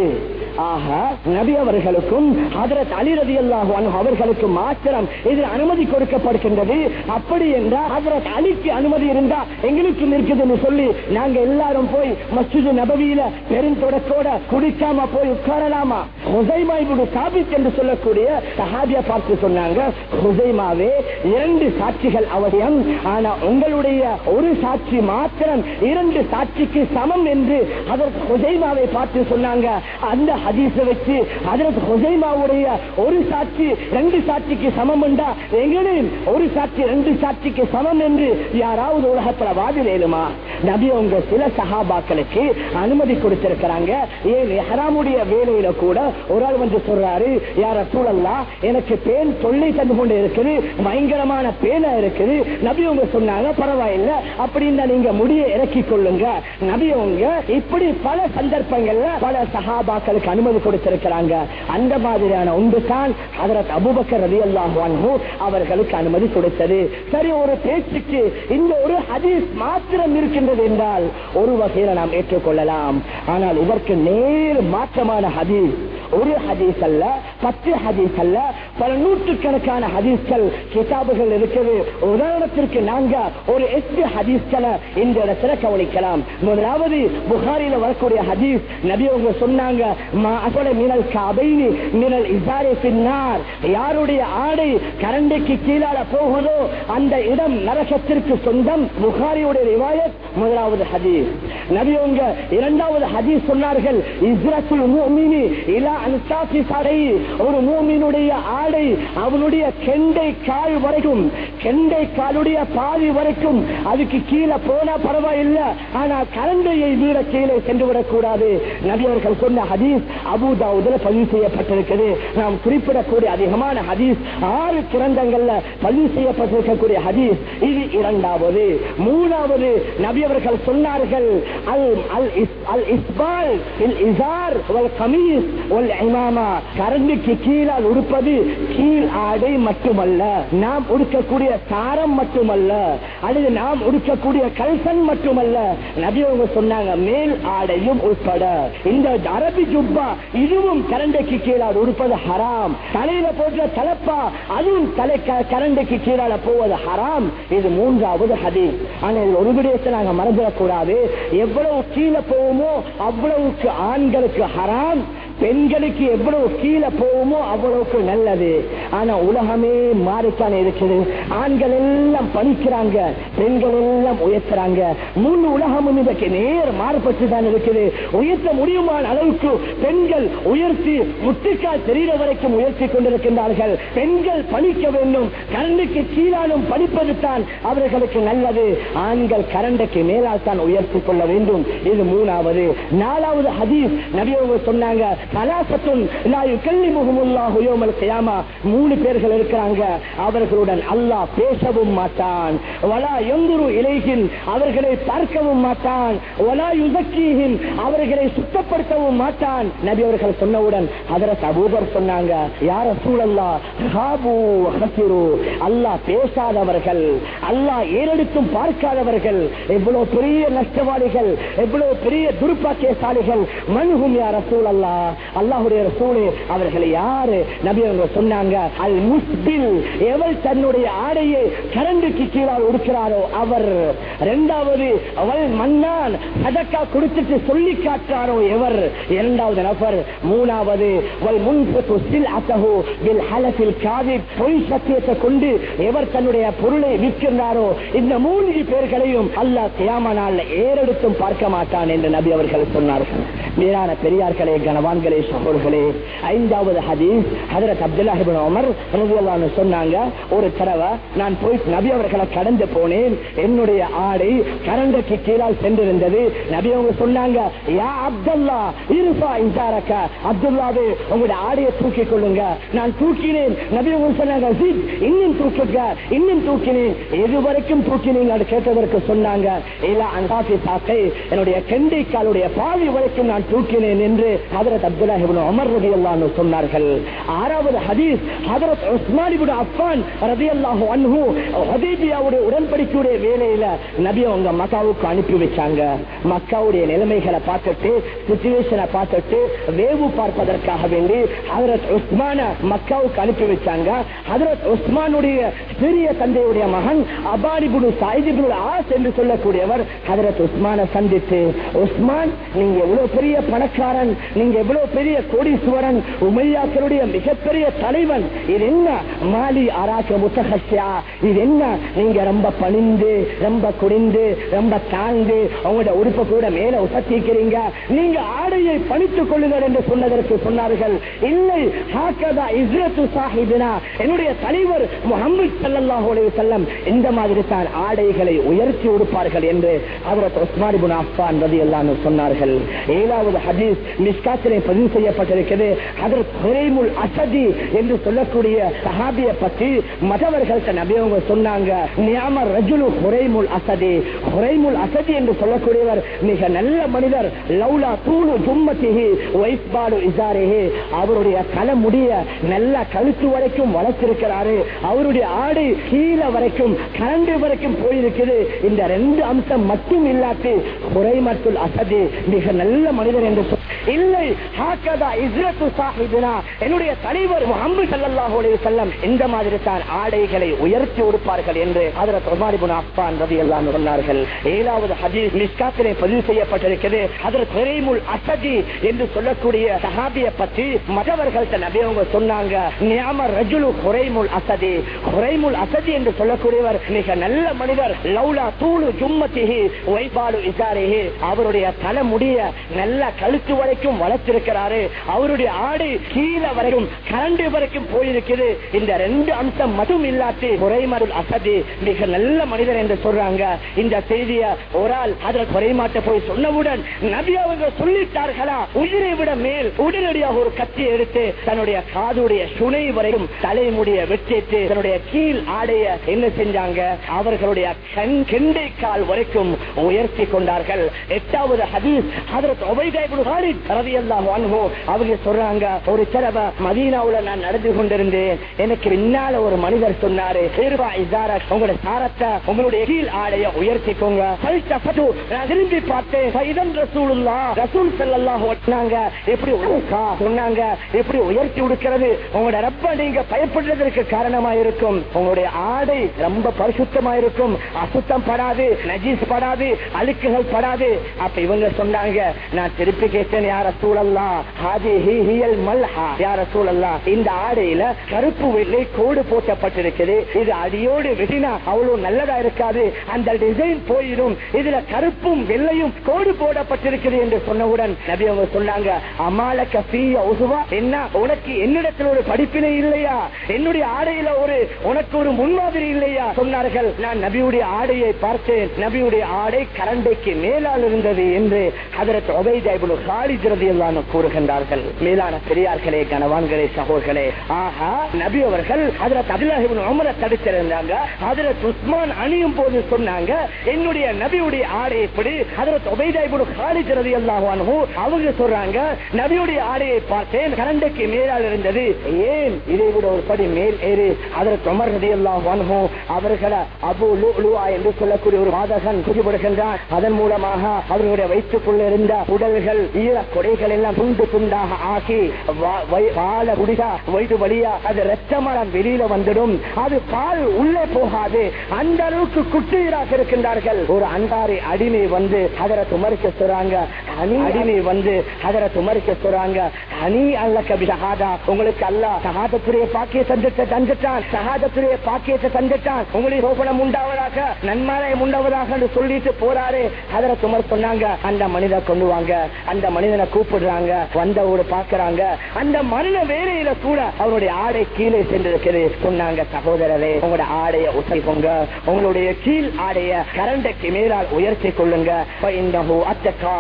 ஆக நபி அவர்களுக்கும் ஹதரத் அலி ரதி அல்லாஹு அவர்களுக்கு மாத்திரம் இதில் அனுமதி கொடுக்கப்படுகின்றது அப்படி என்றால் ஹதரத் அலிக்கு அனுமதி இருந்தா எங்களுக்கும் இருக்குதுன்னு சொல்லி நாங்க எல்லாரும் போய் மஸ்ஜிது நபவியில பெருந்தொடக்கோட குடிக்காம போய் உட்காரலாமா ஹுசைமா இப்படி சாபித் என்று சொல்லக்கூடிய சஹாபிய பார்த்து சொன்னாங்க ஹுசைமாவே இரண்டு சாட்சிகள் அவசியம் ஆனா உங்களுடைய ஒரு சாட்சி மாத்திரம் இரண்டு சாட்சிக்கு சமம் என்று அதற்கு ஹுசைமாவை பார்த்து சொன்னாங்க அந்த ஹதீஸ வச்சு அதற்கு ஹுசைமாவுடைய ஒரு சாட்சி ரெண்டு சாட்சிக்கு சமம் என்றா எங்களையும் ஒரு சாட்சி ரெண்டு சாட்சிக்கு சமம் என்று யாராவது உலகத்துல வாதிலேலுமா நபி உங்க சில சகாபாக்களுக்கு அனுமதி கொடுத்திருக்கிறாங்க ஏன் ஹராமுடைய வேலையில கூட ஒரு ஆள் வந்து சொல்றாரு யார சூழல்லா எனக்கு பேன் தொல்லை தந்து கொண்டு இருக்குது பயங்கரமான பேனா இருக்குது நபி உங்க சொன்னாங்க பரவாயில்ல அப்படின்னா நீங்க முடிய இறக்கி கொள்ளுங்க நபி உங்க இப்படி பல சந்தர்ப்பங்கள்ல பல சகாபாக்களுக்கு அனுமதி கொடுத்திருக்கிறாங்க அந்த மாதிரியான ஒன்று தான் அதற்கு அபுபக்கர் ரவி அல்லாஹு அவர்களுக்கு அனுமதி கொடுத்தது சரி ஒரு பேச்சுக்கு இந்த ஒரு ஹதீஸ் மாத்திரம் இருக்கின்றது என்றால் ஒரு வகையில நாம் ஏற்றுக்கொள்ளலாம் ஆனால் இதற்கு நேர் மாற்றமான ஹதீஸ் ஒரு ஹதீஸ் அல்ல பத்து ஹதீஸ் அல்ல பல நூற்றுக்கணக்கான ஹதீஸ்கள் கிதாபுகள் இருக்குது உதாரணத்திற்கு நாங்க ஒரு எட்டு ஹதீஸ்களை இந்த இடத்துல கவனிக்கலாம் முதலாவது புகாரில வரக்கூடிய ஹதீஸ் நபி அவங்க சொன்னாங்க "மா அசல மினல் கபைனி மினல் இசாரே பின்னார் யாருடைய ஆடை கரண்டைக்கு கீழால போகுதோ அந்த இடம் நரகத்திற்கு சொந்தம் புகாரியுடைய ரிவாயத் முதலாவது ஹதீஸ் நபி அவங்க இரண்டாவது ஹதீஸ் சொன்னார்கள் இஸ்ரத்துல் மூமினி இலா அன்சாஃபி சடை ஒரு மூமினுடைய ஆடை அவனுடைய கெண்டை கால் வரைக்கும் கெண்டை காலுடைய பாதி வரைக்கும் அதுக்கு கீழே போனா பரவாயில்லை ஆனா கரண்டையை வீட கீழே சென்று விடக்கூடாது நபி அவர்கள் சொன்ன ஹதீஸ் அபுதாவுதுல பதிவு செய்யப்பட்டிருக்கிறது நாம் குறிப்பிடக்கூடிய அதிகமான ஹதீஸ் ஆறு கிரந்தங்கள்ல பதிவு செய்யப்பட்டிருக்கக்கூடிய ஹதீஸ் இது இரண்டாவது மூணாவது நபி அவர்கள் சொன்னார்கள் அல் அல் இஸ் அல் இஸ்பால் இல் இசார் வல் கமீஸ் வல் இமாமா கரண்டுக்கு கீழால் உடுப்பது கீழ் ஆடை மட்டுமல்ல நாம் உடுக்கக்கூடிய சாரம் மட்டுமல்ல அல்லது நாம் உடுக்கக்கூடிய கல்சன் மட்டுமல்ல நபி அவங்க சொன்னாங்க மேல் ஆடையும் உட்பட இந்த அரபி ஜுப்பா இதுவும் கரண்டைக்கு கீழால் உடுப்பது ஹராம் தலையில போட்ட தலப்பா அதுவும் தலை க- கரண்டைக்கு கீழால போவது ஹராம் இது மூன்றாவது ஹதீஸ் ஆனா இதுல ஒரு விடயத்தை நாங்க மறந்துடக்கூடாது எவ்வளவு கீழே போவோமோ அவ்வளவுக்கு ஆண்களுக்கு ஹராம் பெண்களுக்கு எவ்வளவு கீழே போவோமோ அவ்வளவுக்கு நல்லது ஆனா உலகமே மாறித்தானே இருக்குது ஆண்கள் எல்லாம் படிக்கிறாங்க பெண்கள் எல்லாம் உயர்த்துறாங்க முழு உலகமும் இதற்கு நேர் மாறுபட்டு தான் இருக்குது உயர்த்த முடியுமான அளவுக்கு பெண்கள் உயர்த்தி முட்டுக்கால் தெரிகிற வரைக்கும் உயர்த்தி கொண்டிருக்கின்றார்கள் பெண்கள் படிக்க வேண்டும் கரண்டுக்கு கீழாலும் படிப்பது தான் அவர்களுக்கு நல்லது ஆண்கள் கரண்டுக்கு மேலால் தான் உயர்த்தி கொள்ள வேண்டும் இது மூணாவது நாலாவது ஹதீஸ் நபியவங்க சொன்னாங்க சலாசத்துன் லா யுகல்லிமுஹுமுல்லாஹு யௌமல் கியாமா மூணு பேர்கள் இருக்கிறாங்க அவர்களுடன் அல்லாஹ் பேசவும் மாட்டான் வலா யந்துரு இலைகின் அவர்களை பார்க்கவும் மாட்டான் வலா யுசக்கீஹின் அவர்களை சுத்தப்படுத்தவும் மாட்டான் நபி அவர்கள் சொன்னவுடன் அதற்கு அபூபர் சொன்னாங்க யார சூழல்லா ஹாபு ஹசிரு அல்லாஹ் பேசாதவர்கள் அல்லாஹ் ஏறெடுத்தும் பார்க்காதவர்கள் எவ்வளவு பெரிய நஷ்டவாளிகள் எவ்வளவு பெரிய துர்பாக்கியசாலிகள் மனுகும் யார சூழல்லா அல்லாஹுடைய ரசூலே அவர்கள் யாரு நபி அவங்க சொன்னாங்க அல் முஸ்பில் எவள் தன்னுடைய ஆடையை கரண்டுக்கு கீழால் உடுக்கிறாரோ அவர் இரண்டாவது அவள் மன்னான் சதக்கா கொடுத்துட்டு சொல்லி காட்டுறாரோ எவர் இரண்டாவது நபர் மூணாவது வல் முன்பு சில் அத்தகு வில் ஹலத்தில் காதி பொய் சத்தியத்தை கொண்டு எவர் தன்னுடைய பொருளை விற்கின்றாரோ இந்த மூன்று பேர்களையும் அல்லாஹ் கியாம நாள்ல ஏறெடுத்தும் பார்க்க மாட்டான் என்று நபி அவர்கள் சொன்னார்கள் மீரான பெரியார்களே கனவான்களே சகோர்களே ஐந்தாவது ஹதீஸ் ஹதரத் அப்துல்லாஹிபின் உமர் ரலியல்லாஹு அன்ஹு சொன்னாங்க ஒரு தடவை நான் போய் நபி அவர்களை கடந்து போனேன் என்னுடைய ஆடை கரண்டைக்கு கீழால் சென்றிருந்தது நபி அவங்க சொன்னாங்க யா அப்துல்லா இருப்பா இன்சாரக்க அப்துல்லாவே உங்களுடைய ஆடையை தூக்கிக் கொள்ளுங்க நான் தூக்கினேன் நபி அவங்க சொன்னாங்க "ஜித், இன்னும் தூக்குங்க இன்னும் தூக்கினேன் எது வரைக்கும் தூக்கினீங்க அது கேட்டதற்கு சொன்னாங்க இல்ல அன்சாஃபி சாக்கை என்னுடைய கெண்டை காலுடைய பாவி வரைக்கும் நான் தூக்கினேன் என்று ஹதரத் அப்துல்லாஹ் இப்னு உமர் ரலியல்லாஹு அன்ஹு சொன்னார்கள் ஆறாவது ஹதீஸ் ஹஜரத் உஸ்மான் இப்னு அஃபான் ரலியல்லாஹு அன்ஹு ஹுதைபியாவுடைய உடன்படிக்கையுடைய வேலையில நபி அவங்க மக்காவுக்கு அனுப்பி வச்சாங்க மக்காவுடைய நிலைமைகளை பார்த்துட்டு சிச்சுவேஷனை பார்த்துட்டு வேவு பார்ப்பதற்காக வேண்டி ஹஜரத் உஸ்மான மக்காவுக்கு அனுப்பி வச்சாங்க ஹஜரத் உஸ்மானுடைய சிறிய தந்தையுடைய மகன் அபாரிபுடு சாயிதிபுடு ஆஸ் என்று சொல்லக்கூடியவர் ஹஜரத் உஸ்மான சந்தித்து உஸ்மான் நீங்க எவ்வளவு பெரிய பணக்காரன் நீங்க எவ்வளவு பெரிய கோடீஸ்வரன் உமையாக்களுடைய மிகப்பெரிய தலைவன் இது என்ன மாலி அராக்க முத்தகஷ்யா இது என்ன நீங்க ரொம்ப பணிந்து ரொம்ப குடிந்து ரொம்ப தாழ்ந்து உங்களோட உறுப்பை கூட மேல உசத்திக்கிறீங்க நீங்க ஆடையை பணித்துக் கொள்ளுங்கள் என்று சொன்னதற்கு சொன்னார்கள் இல்லை ஹாக்கதா இஸ்ரத்து சாஹிபினா என்னுடைய தலைவர் முகமது ஸல்லல்லாஹு அலைஹி வஸல்லம் இந்த மாதிரி தான் ஆடைகளை உயர்த்தி உடுப்பார்கள் என்று ஹஜரத் உஸ்மான் இப்னு அஃபான் ரலியல்லாஹு அன்ஹு சொன்னார்கள் ஏழாவது ஹதீஸ் மிஸ்காத்திலே பதிவு செய்யப்பட்டிருக்கிறது ஹஜரத் ஹுரைமுல் அசதி என்று சொல்லக்கூடிய சஹாபியை பற்றி மற்றவர்கள்ட்ட நபி அவங்க சொன்னாங்க நியாமர் ரஜுலு ஹுரைமுல் அசதி ஹுரைமுல் அசதி என்று சொல்லக்கூடியவர் மிக நல்ல மனிதர் லௌலா தூணு ஜும்மத்திஹி வைஸ்பாலு இசாரிஹி அவருடைய தலைமுடிய நல்ல கழுத்து வரைக்கும் வளர்த்திருக்கிறாரு அவருடைய ஆடை கீழே வரைக்கும் கரண்டு வரைக்கும் போயிருக்குது இந்த ரெண்டு அம்சம் மட்டும் இல்லாட்டி குறைமத்துல் அசதி மிக நல்ல மனிதர் என்று சொல் இல்லை ஹாக்கதா இஸ்ரத்து சாஹிபினா என்னுடைய தலைவர் முகமது ஸல்லல்லாஹு அலைஹி வஸல்லம் இந்த மாதிரி தான் ஆடைகளை உயர்த்தி உடுப்பார்கள் என்று ஹஜரத் உமர் இப்னு அஃபான் ரலியல்லாஹு அன்ஹு சொன்னார்கள் ஏழாவது ஹதீஸ் மிஸ்காத்திலே பதிவு செய்யப்பட்டிருக்கிறது ஹஜரத் ஹுரைமுல் அசதி என்று சொல்லக்கூடிய சஹாபியை பற்றி மற்றவர்கள்ட்ட நபி அவங்க சொன்னாங்க நியாம ரஜுலு ஹுரைமுல் அசதி ஹுரைமுல் அசதி என்று சொல்லக்கூடியவர் மிக நல்ல மனிதர் லௌலா தூளு ஜும்மத்திஹி வைபாலு இசாரிஹி அவருடைய தலைமுடிய நல்ல கழுத்து வரைக்கும் வளர்த்திருக்கிறாரு அவருடைய ஆடை கீழே வரைக்கும் கரண்டு வரைக்கும் போயிருக்குது இந்த ரெண்டு அம்சம் மட்டும் இல்லாட்டி குறைமருள் அசதி மிக நல்ல மனிதர் என்று சொல்றாங்க இந்த செய்திய ஒரு ஆள் அதில் குறைமாட்ட போய் சொன்னவுடன் நபி அவங்க சொல்லிட்டார்களா உயிரை விட மேல் உடனடியாக ஒரு கத்தி எடுத்து தன்னுடைய காதுடைய சுனை வரைக்கும் தலைமுடிய வெட்டிட்டு தன்னுடைய கீழ் ஆடைய என்ன செஞ்சாங்க அவர்களுடைய கண் கெண்டை கால் வரைக்கும் உயர்த்தி கொண்டார்கள் எட்டாவது ஹதீஸ் ஹதரத் உபைதா இப்னு ஹாரித் ரலியல்லாஹு அன்ஹு அவங்க சொல்றாங்க ஒரு தடவை மதீனாவுல நான் நடந்து கொண்டிருந்தேன் எனக்கு பின்னால ஒரு மனிதர் சொன்னாரு "இர்ஃபா இஸாரக், உங்களோட சாரத்தை உங்களுடைய கீழ் ஆடைய உயர்த்திக்கோங்க ஃபல்தஃபது, நான் திரும்பி பார்த்தேன் ஃபைதன் ரசூலுல்லாஹ் ரசூல் ஸல்லல்லாஹு அலைஹி சொன்னாங்க எப்படி உடுக்கா சொன்னாங்க எப்படி உயர்த்தி உடுக்கிறது உங்களோட ரப்ப நீங்க பயப்படுறதற்கு காரணமா இருக்கும் உங்களுடைய ஆடை ரொம்ப பரிசுத்தமா இருக்கும் அசுத்தம் படாது நஜீஸ் படாது அழுக்குகள் படாது அப்ப இவங்க சொன்னாங்க நான் திருப்பி கேட்டேன் யார சூழல்லாம் ஹாஜி ஹி ஹியல் மல்ஹா யார சூழல்லாம் இந்த ஆடையில கருப்பு வெள்ளை கோடு போட்டப்பட்டிருக்குது இது அடியோடு வெட்டினா அவ்வளவு நல்லதா இருக்காது அந்த டிசைன் போயிடும் இதுல கருப்பும் வெள்ளையும் கோடு போடப்பட்டிருக்குது என்று சொன்னவுடன் நபி அவங்க சொன்னாங்க அமால கஃபிய உசுவா என்ன உனக்கு என்னிடத்தில் ஒரு படிப்பினை இல்லையா என்னுடைய ஆடையில ஒரு உனக்கு ஒரு முன்மாதிரி இல்லையா சொன்னார்கள் நான் நபியுடைய ஆடையை பார்த்தேன் நபியுடைய ஆடை கரண்டைக்கு மேலால் இருந்தது என்று அதற்கு உபைதாய்புல் காலிஜ் ரதியல்லான்னு கூறுகின்றார்கள் மேலான பெரியார்களே கனவான்களே சகோதர்களே ஆஹா நபி அவர்கள் அதற்கு அபிலாஹிபின் உமரை தடுத்திருந்தாங்க அதற்கு உஸ்மான் அணியும் போது சொன்னாங்க என்னுடைய நபியுடைய ஆடை எப்படி அதற்கு உபைதாய்புல் காலிஜ் ரதியல்லாஹு அவங்க சொல்றாங்க நபியுடைய ஆடையை பார்த்தேன் கரண்டைக்கு மேலால் இருந்தது ஏன் இதை விட ஒரு படி மேல் ஏறி அதற்கு உமர் ரதியல்லாஹு அவர்களை அபு லுஆ என்று சொல்லக்கூடிய ஒரு மாதகன் குறிப்பிடுகின்றார் அதன் மூலமாக அவர்களுடைய வயிற்றுக்குள்ள இருந்த உடல்கள் ஈர கொடைகள் எல்லாம் துண்டு துண்டாக ஆக்கி வா- வை- பால குடிசா வயிறு வழியா அது ரத்தமரம் வெளியில வந்துடும் அது பால் உள்ளே போகாது அந்த அளவுக்கு குட்டுயிராக இருக்கின்றார்கள் ஒரு அன்றாரி அடிமை வந்து அதர துமரிக்க சொல்றாங்க அணி அடிமை வந்து அதர துமரிக்க சொல்றாங்க அணி அல்ல கபி சஹாதா உங்களுக்கு அல்ல சகாதத்துடைய பாக்கிய தந்துட்ட தந்துட்டான் சகாதத்துடைய பாக்கியத்தை தந்துட்டான் உங்களுக்கு சோபனம் உண்டாவதாக நன்மாராயம் உண்டாவதாக என்று சொல்லிட்டு போறாரு அதர துமர் சொன்னாங்க அந்த மனிதனை கொண்டு வாங்க அந்த மனிதனை கூப்பிடுறாங்க வந்தவோடு பாக்குறாங்க அந்த மரண வேலையில கூட அவருடைய ஆடை கீழே சென்றிருக்கிறது சொன்னாங்க சகோதரரே உங்களோட ஆடைய உசைக்கோங்க உங்களுடைய கீழ் ஆடைய கரண்டைக்கு மேலால் உயர்த்தி கொள்ளுங்க فإنه أتقى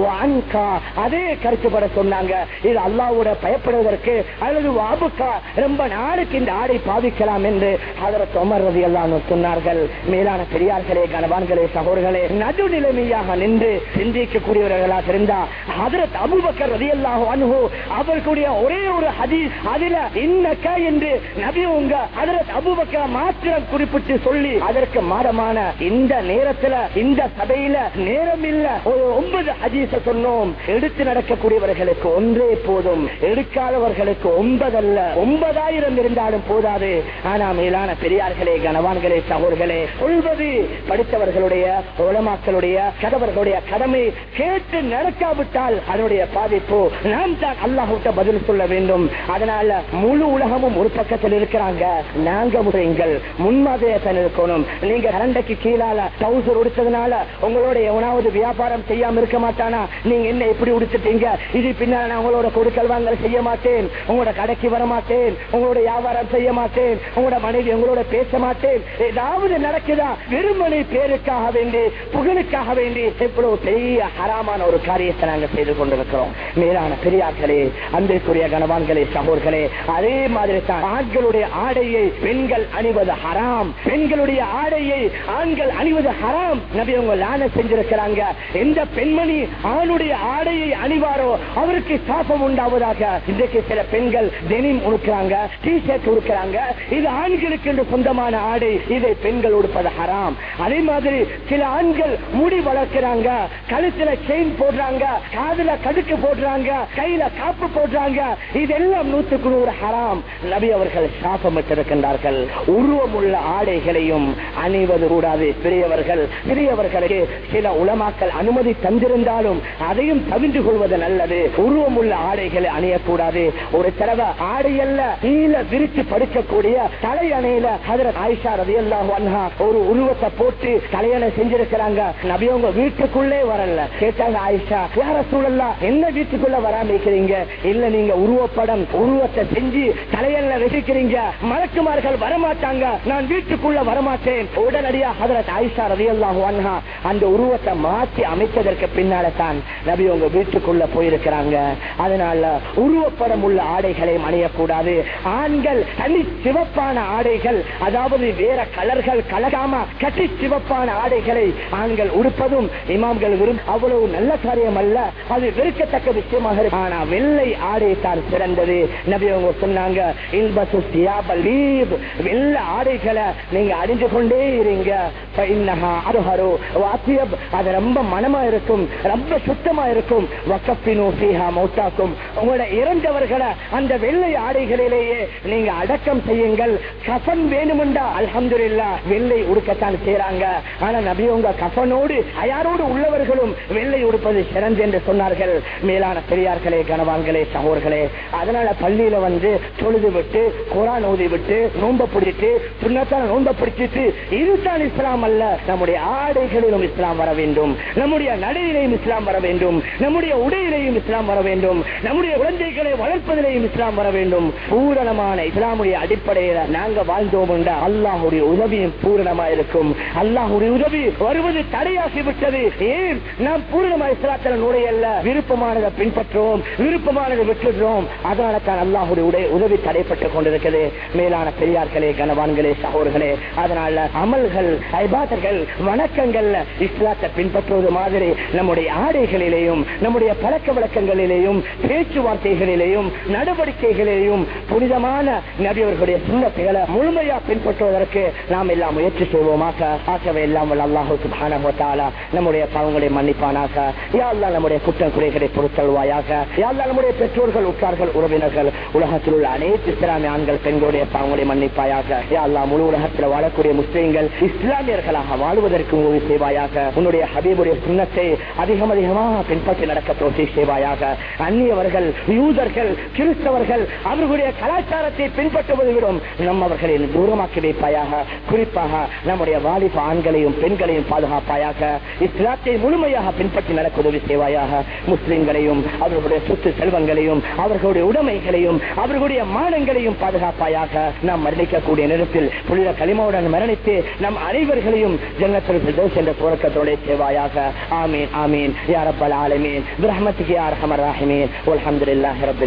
அன்கா அதே கருத்துப்பட சொன்னாங்க இது அல்லாவோட பயப்படுவதற்கு அல்லது வாபுக்கா ரொம்ப நாளுக்கு இந்த ஆடை பாவிக்கலாம் என்று அதற்கு உமர் ரதி எல்லாம் சொன்னார்கள் மேலான பெரியார்களே கனவான்களே சகோதரர்களே நடுநிலைமையாக நின்று சிந்திக்கக்கூடியவர்களாக இருந்தா ஹதரத் அபுபக்கர் ரதி அல்லாஹ் அனுகு அவர்களுடைய ஒரே ஒரு ஹதீஸ் அதுல இன்னக்க என்று நபி உங்க ஹதரத் அபுபக்கர் மாத்திரம் குறிப்பிட்டு சொல்லி அதற்கு மாறமான இந்த நேரத்துல இந்த சபையில நேரம் இல்ல ஒரு ஒன்பது ஹதீஸ சொன்னோம் எடுத்து நடக்கக்கூடியவர்களுக்கு ஒன்றே போதும் எடுக்காதவர்களுக்கு ஒன்பதல்ல ஒன்பதாயிரம் இருந்தாலும் போதாது ஆனா மேலான பெரியார்களே கனவான்களே சகோதர்களே சொல்வது படித்தவர்களுடைய உலமாக்களுடைய கதவர்களுடைய கடமை கேட்டு நடக்காவிட்டால் அதனுடைய பாதிப்பு நாம் தான் அல்லாஹ்விட்ட பதில் சொல்ல வேண்டும் அதனால முழு உலகமும் ஒரு பக்கத்தில் இருக்கிறாங்க நாங்க முறைங்கள் முன்மாதிரியாக இருக்கணும் நீங்க கரண்டைக்கு கீழால டவுசர் உடுத்ததுனால உங்களோட எவனாவது வியாபாரம் செய்யாம இருக்க மாட்டானா நீங்க என்ன எப்படி உடுத்துட்டீங்க இது பின்னால நான் உங்களோட கொடுக்கல் வாங்கல் செய்ய மாட்டேன் உங்களோட கடைக்கு வர மாட்டேன் உங்களோட வியாபாரம் செய்ய மாட்டேன் உங்களோட மனைவி உங்களோட பேச மாட்டேன் ஏதாவது நடக்குதா வெறுமனை பேருக்காக வேண்டி புகழுக்காக வேண்டி இவ்வளவு பெரிய ஹராமான ஒரு காரியத்தை நாங்க செய்து கொண்டிருக்கிறோம் மேலான பெரியார்களே அன்பிற்குரிய கனவான்களே சகோர்களே அதே மாதிரி தான் ஆண்களுடைய ஆடையை பெண்கள் அணிவது ஹராம் பெண்களுடைய ஆடையை ஆண்கள் அணிவது ஹராம் நபி அவங்க லான செஞ்சிருக்கிறாங்க எந்த பெண்மணி ஆணுடைய ஆடையை அணிவாரோ அவருக்கு சாபம் உண்டாவதாக இன்றைக்கு சில பெண்கள் டெனிம் உடுக்கிறாங்க டி ஷர்ட் உடுக்கிறாங்க இது ஆண்களுக்கு என்று சொந்தமான ஆடை இதை பெண்கள் உடுப்பது ஹராம் அதே மாதிரி சில ஆண்கள் முடி வளர்க்கிறாங்க கழுத்துல செயின் போடுறாங்க காதுல கடுக்கு போடுறாங்க கையில காப்பு போடுறாங்க இதெல்லாம் நூற்றுக்கு நூறு ஹராம் நபி அவர்கள் சாபமிட்டிருக்கின்றார்கள் உருவமுள்ள ஆடைகளையும் அணிவது கூடாது பெரியவர்கள் பெரியவர்களுக்கு சில உலமாக்கள் அனுமதி தந்திருந்தாலும் அதையும் தவிர்த்து கொள்வது நல்லது உருவமுள்ள ஆடைகளை அணியக்கூடாது ஒரு தடவை ஆடையல்ல கீழ விரித்து படுக்கக்கூடிய தலையணையில ஹதரத் ஆயிஷா ரதியல்லாஹு அன்ஹா ஒரு உருவத்தை போட்டு தலையணை செஞ்சிருக்கிறாங்க நபி உங்க வீட்டுக்குள்ளே வரல கேட்டாங்க ஆயிஷா யார சூழல்லா என்ன வீட்டுக்குள்ள வராம இருக்கிறீங்க இல்ல நீங்க உருவப்படம் உருவத்தை செஞ்சு தலையல்ல வசிக்கிறீங்க மலக்குமார்கள் வரமாட்டாங்க நான் வீட்டுக்குள்ள வரமாட்டேன் உடனடியா ஹதரத் ஆயிஷா ரதியல்லாஹு அன்ஹா அந்த உருவத்தை மாற்றி அமைத்ததற்கு பின்னால தான் நபி உங்க வீட்டுக்குள்ள போயிருக்கிறாங்க அதனால உருவப்படம் உள்ள ஆடைகளை அணியக்கூடாது ஆண்கள் தனி சிவப்பான ஆடைகள் அதாவது வேற கலர்கள் கலகாம கட்டி சிவப்பான ஆடைகளை ஆண்கள் உடுப்பதும் இமாம்கள் விரும் அவ்வளவு நல்ல காரியம் அல்ல அது வெறுக்கத்தக்க விஷயமாக இருக்கு ஆனா வெள்ளை ஆடை தான் சிறந்தது நபி அவங்க சொன்னாங்க இல்பசு சியாபல் லீப். வெள்ளை ஆடைகளை நீங்க அணிந்து கொண்டே இருங்க ஃபைன்னஹா அதுஹரு வாத்தியப். அது ரொம்ப மனமா இருக்கும் ரொம்ப சுத்தமா இருக்கும் வக்கப்பினு ஃபீஹா மௌத்தாக்கும் உங்களோட இறந்தவர்களை அந்த வெள்ளை ஆடைகளிலேயே நீங்க அடக்கம் செய்யுங்கள் கஃன் வேணுமெண்டா அல்ஹம்துலில்லா வெள்ளை உடுக்கத்தான் செய்றாங்க ஆனா நபி உங்க கஃனோடு அயாரோடு உள்ளவர்களும் வெள்ளை உடுப்பது சிறந்து என்று சொன்னார்கள் மேலான பெரியார்களே கனவான்களே சகோர்களே அதனால பள்ளியில வந்து தொழுது விட்டு குரான் ஓதி விட்டு நோம்ப பிடிச்சிட்டு சுண்ணத்தான நோம்ப பிடிச்சிட்டு இதுதான் இஸ்லாம் அல்ல நம்முடைய ஆடைகளிலும் இஸ்லாம் வர வேண்டும் நம்முடைய நடையிலையும் இஸ்லாம் வர வேண்டும் நம்முடைய உடையிலையும் இஸ்லாம் வர வேண்டும் நம்முடைய குழந்தைகளை வளர்ப்பதிலையும் இஸ்லாம் வர வேண்டும் பூரணமான இஸ்லாமுடைய அடிப்படையில நாங்க வாழ்ந்தோம் என்றால் அல்லாஹுடைய உதவியும் பூரணமா இருக்கும் அல்லாஹுடைய உதவி வருவது தடையாகி விட்டது ஏன் நாம் பூரணமா இஸ்லாத்தில் நுழையல்ல விருப்பமானதை பின்பற்றுவோம் விருப்பமானதை விட்டுடுறோம் அதனால தான் அல்லாஹுடைய உடைய உதவி தடைப்பட்டுக் கொண்டிருக்கிறது மேலான பெரியார்களே கனவான்களே சகோர்களே அதனால அமல்கள் ஐபாதர்கள் வணக்கங்கள்ல இஸ்லாத்தை பின்பற்றுவது மாதிரி நம்முடைய ஆடைகளிலேயும் நம்முடைய பழக்க வழக்கங்களிலேயும் பேச்சுவார்த்தைகளிலேயும் நடவடிக்கைகளிலேயும் புனிதமான நபியவர்களுடைய சுண்ணத்துகளை முழுமையா பின்பற்றுவதற்கு நாம் எல்லாம் முயற்சி செய்வோமாக ஆகவே எல்லாம் வல்ல அல்லாஹு சுப்ஹானஹு வ தஆலா நம்முடைய பாவங்களை மன்னிப்பானாக யா அல்லாஹ் நம்முடைய குற்றம் குறைகளை பொறுத்தல்வாயாக யா அல்லாஹ் நம்முடைய பெற்றோர்கள் உற்றார்கள் உறவினர்கள் உலகத்தில் உள்ள அனைத்து இஸ்லாமிய ஆண்கள் பெண்களுடைய பாவங்களை மன்னிப்பாயாக யா அல்லாஹ் முழு உலகத்தில் வாழக்கூடிய முஸ்லிம்கள் இஸ்லாமியர்களாக வாழ்வதற்கு உதவி செய்வாயாக உன்னுடைய ஹபீபுடைய சுண்ணத்தை அதிகம் அதிகமாக பின்பற்றி நடக்க தோசி செய்வாயாக அந்நியவர்கள் யூதர்கள் கிறிஸ்தவர்கள் அவர்களுடைய கலாச்சாரத்தை பின்பற்றுவதை விடும் நம்மவர்களின் தூரமாக்கி வைப்பாயாக குறிப்பாக நம்முடைய வாலிப ஆண்களையும் பெண்களையும் பாதுகாப்பாயாக இஸ்லாத்தை முழுமையாக பின்பற்றி நடக்க உதவி செய்வாயாக முஸ்லிம்களையும் அவர்களுடைய சொத்து செல்வங்களையும் அவர்களுடைய உடைமைகளையும் அவர்களுடைய மானங்களையும் பாதுகாப்பாயாக நாம் மரணிக்கக்கூடிய நேரத்தில் புனித களிமாவுடன் மரணித்து நம் அனைவர்களையும் ஜன்னத்தில் என்ற துவக்கத்தோட செய்வாயாக ஆமீன் ஆமீன் யா ரப்பல் ஆலமீன் பிரஹ்மத்துக்கு யா அர்ஹமர் ராஹிமீன் வல்ஹம்துலில்லாஹி ரப்பில்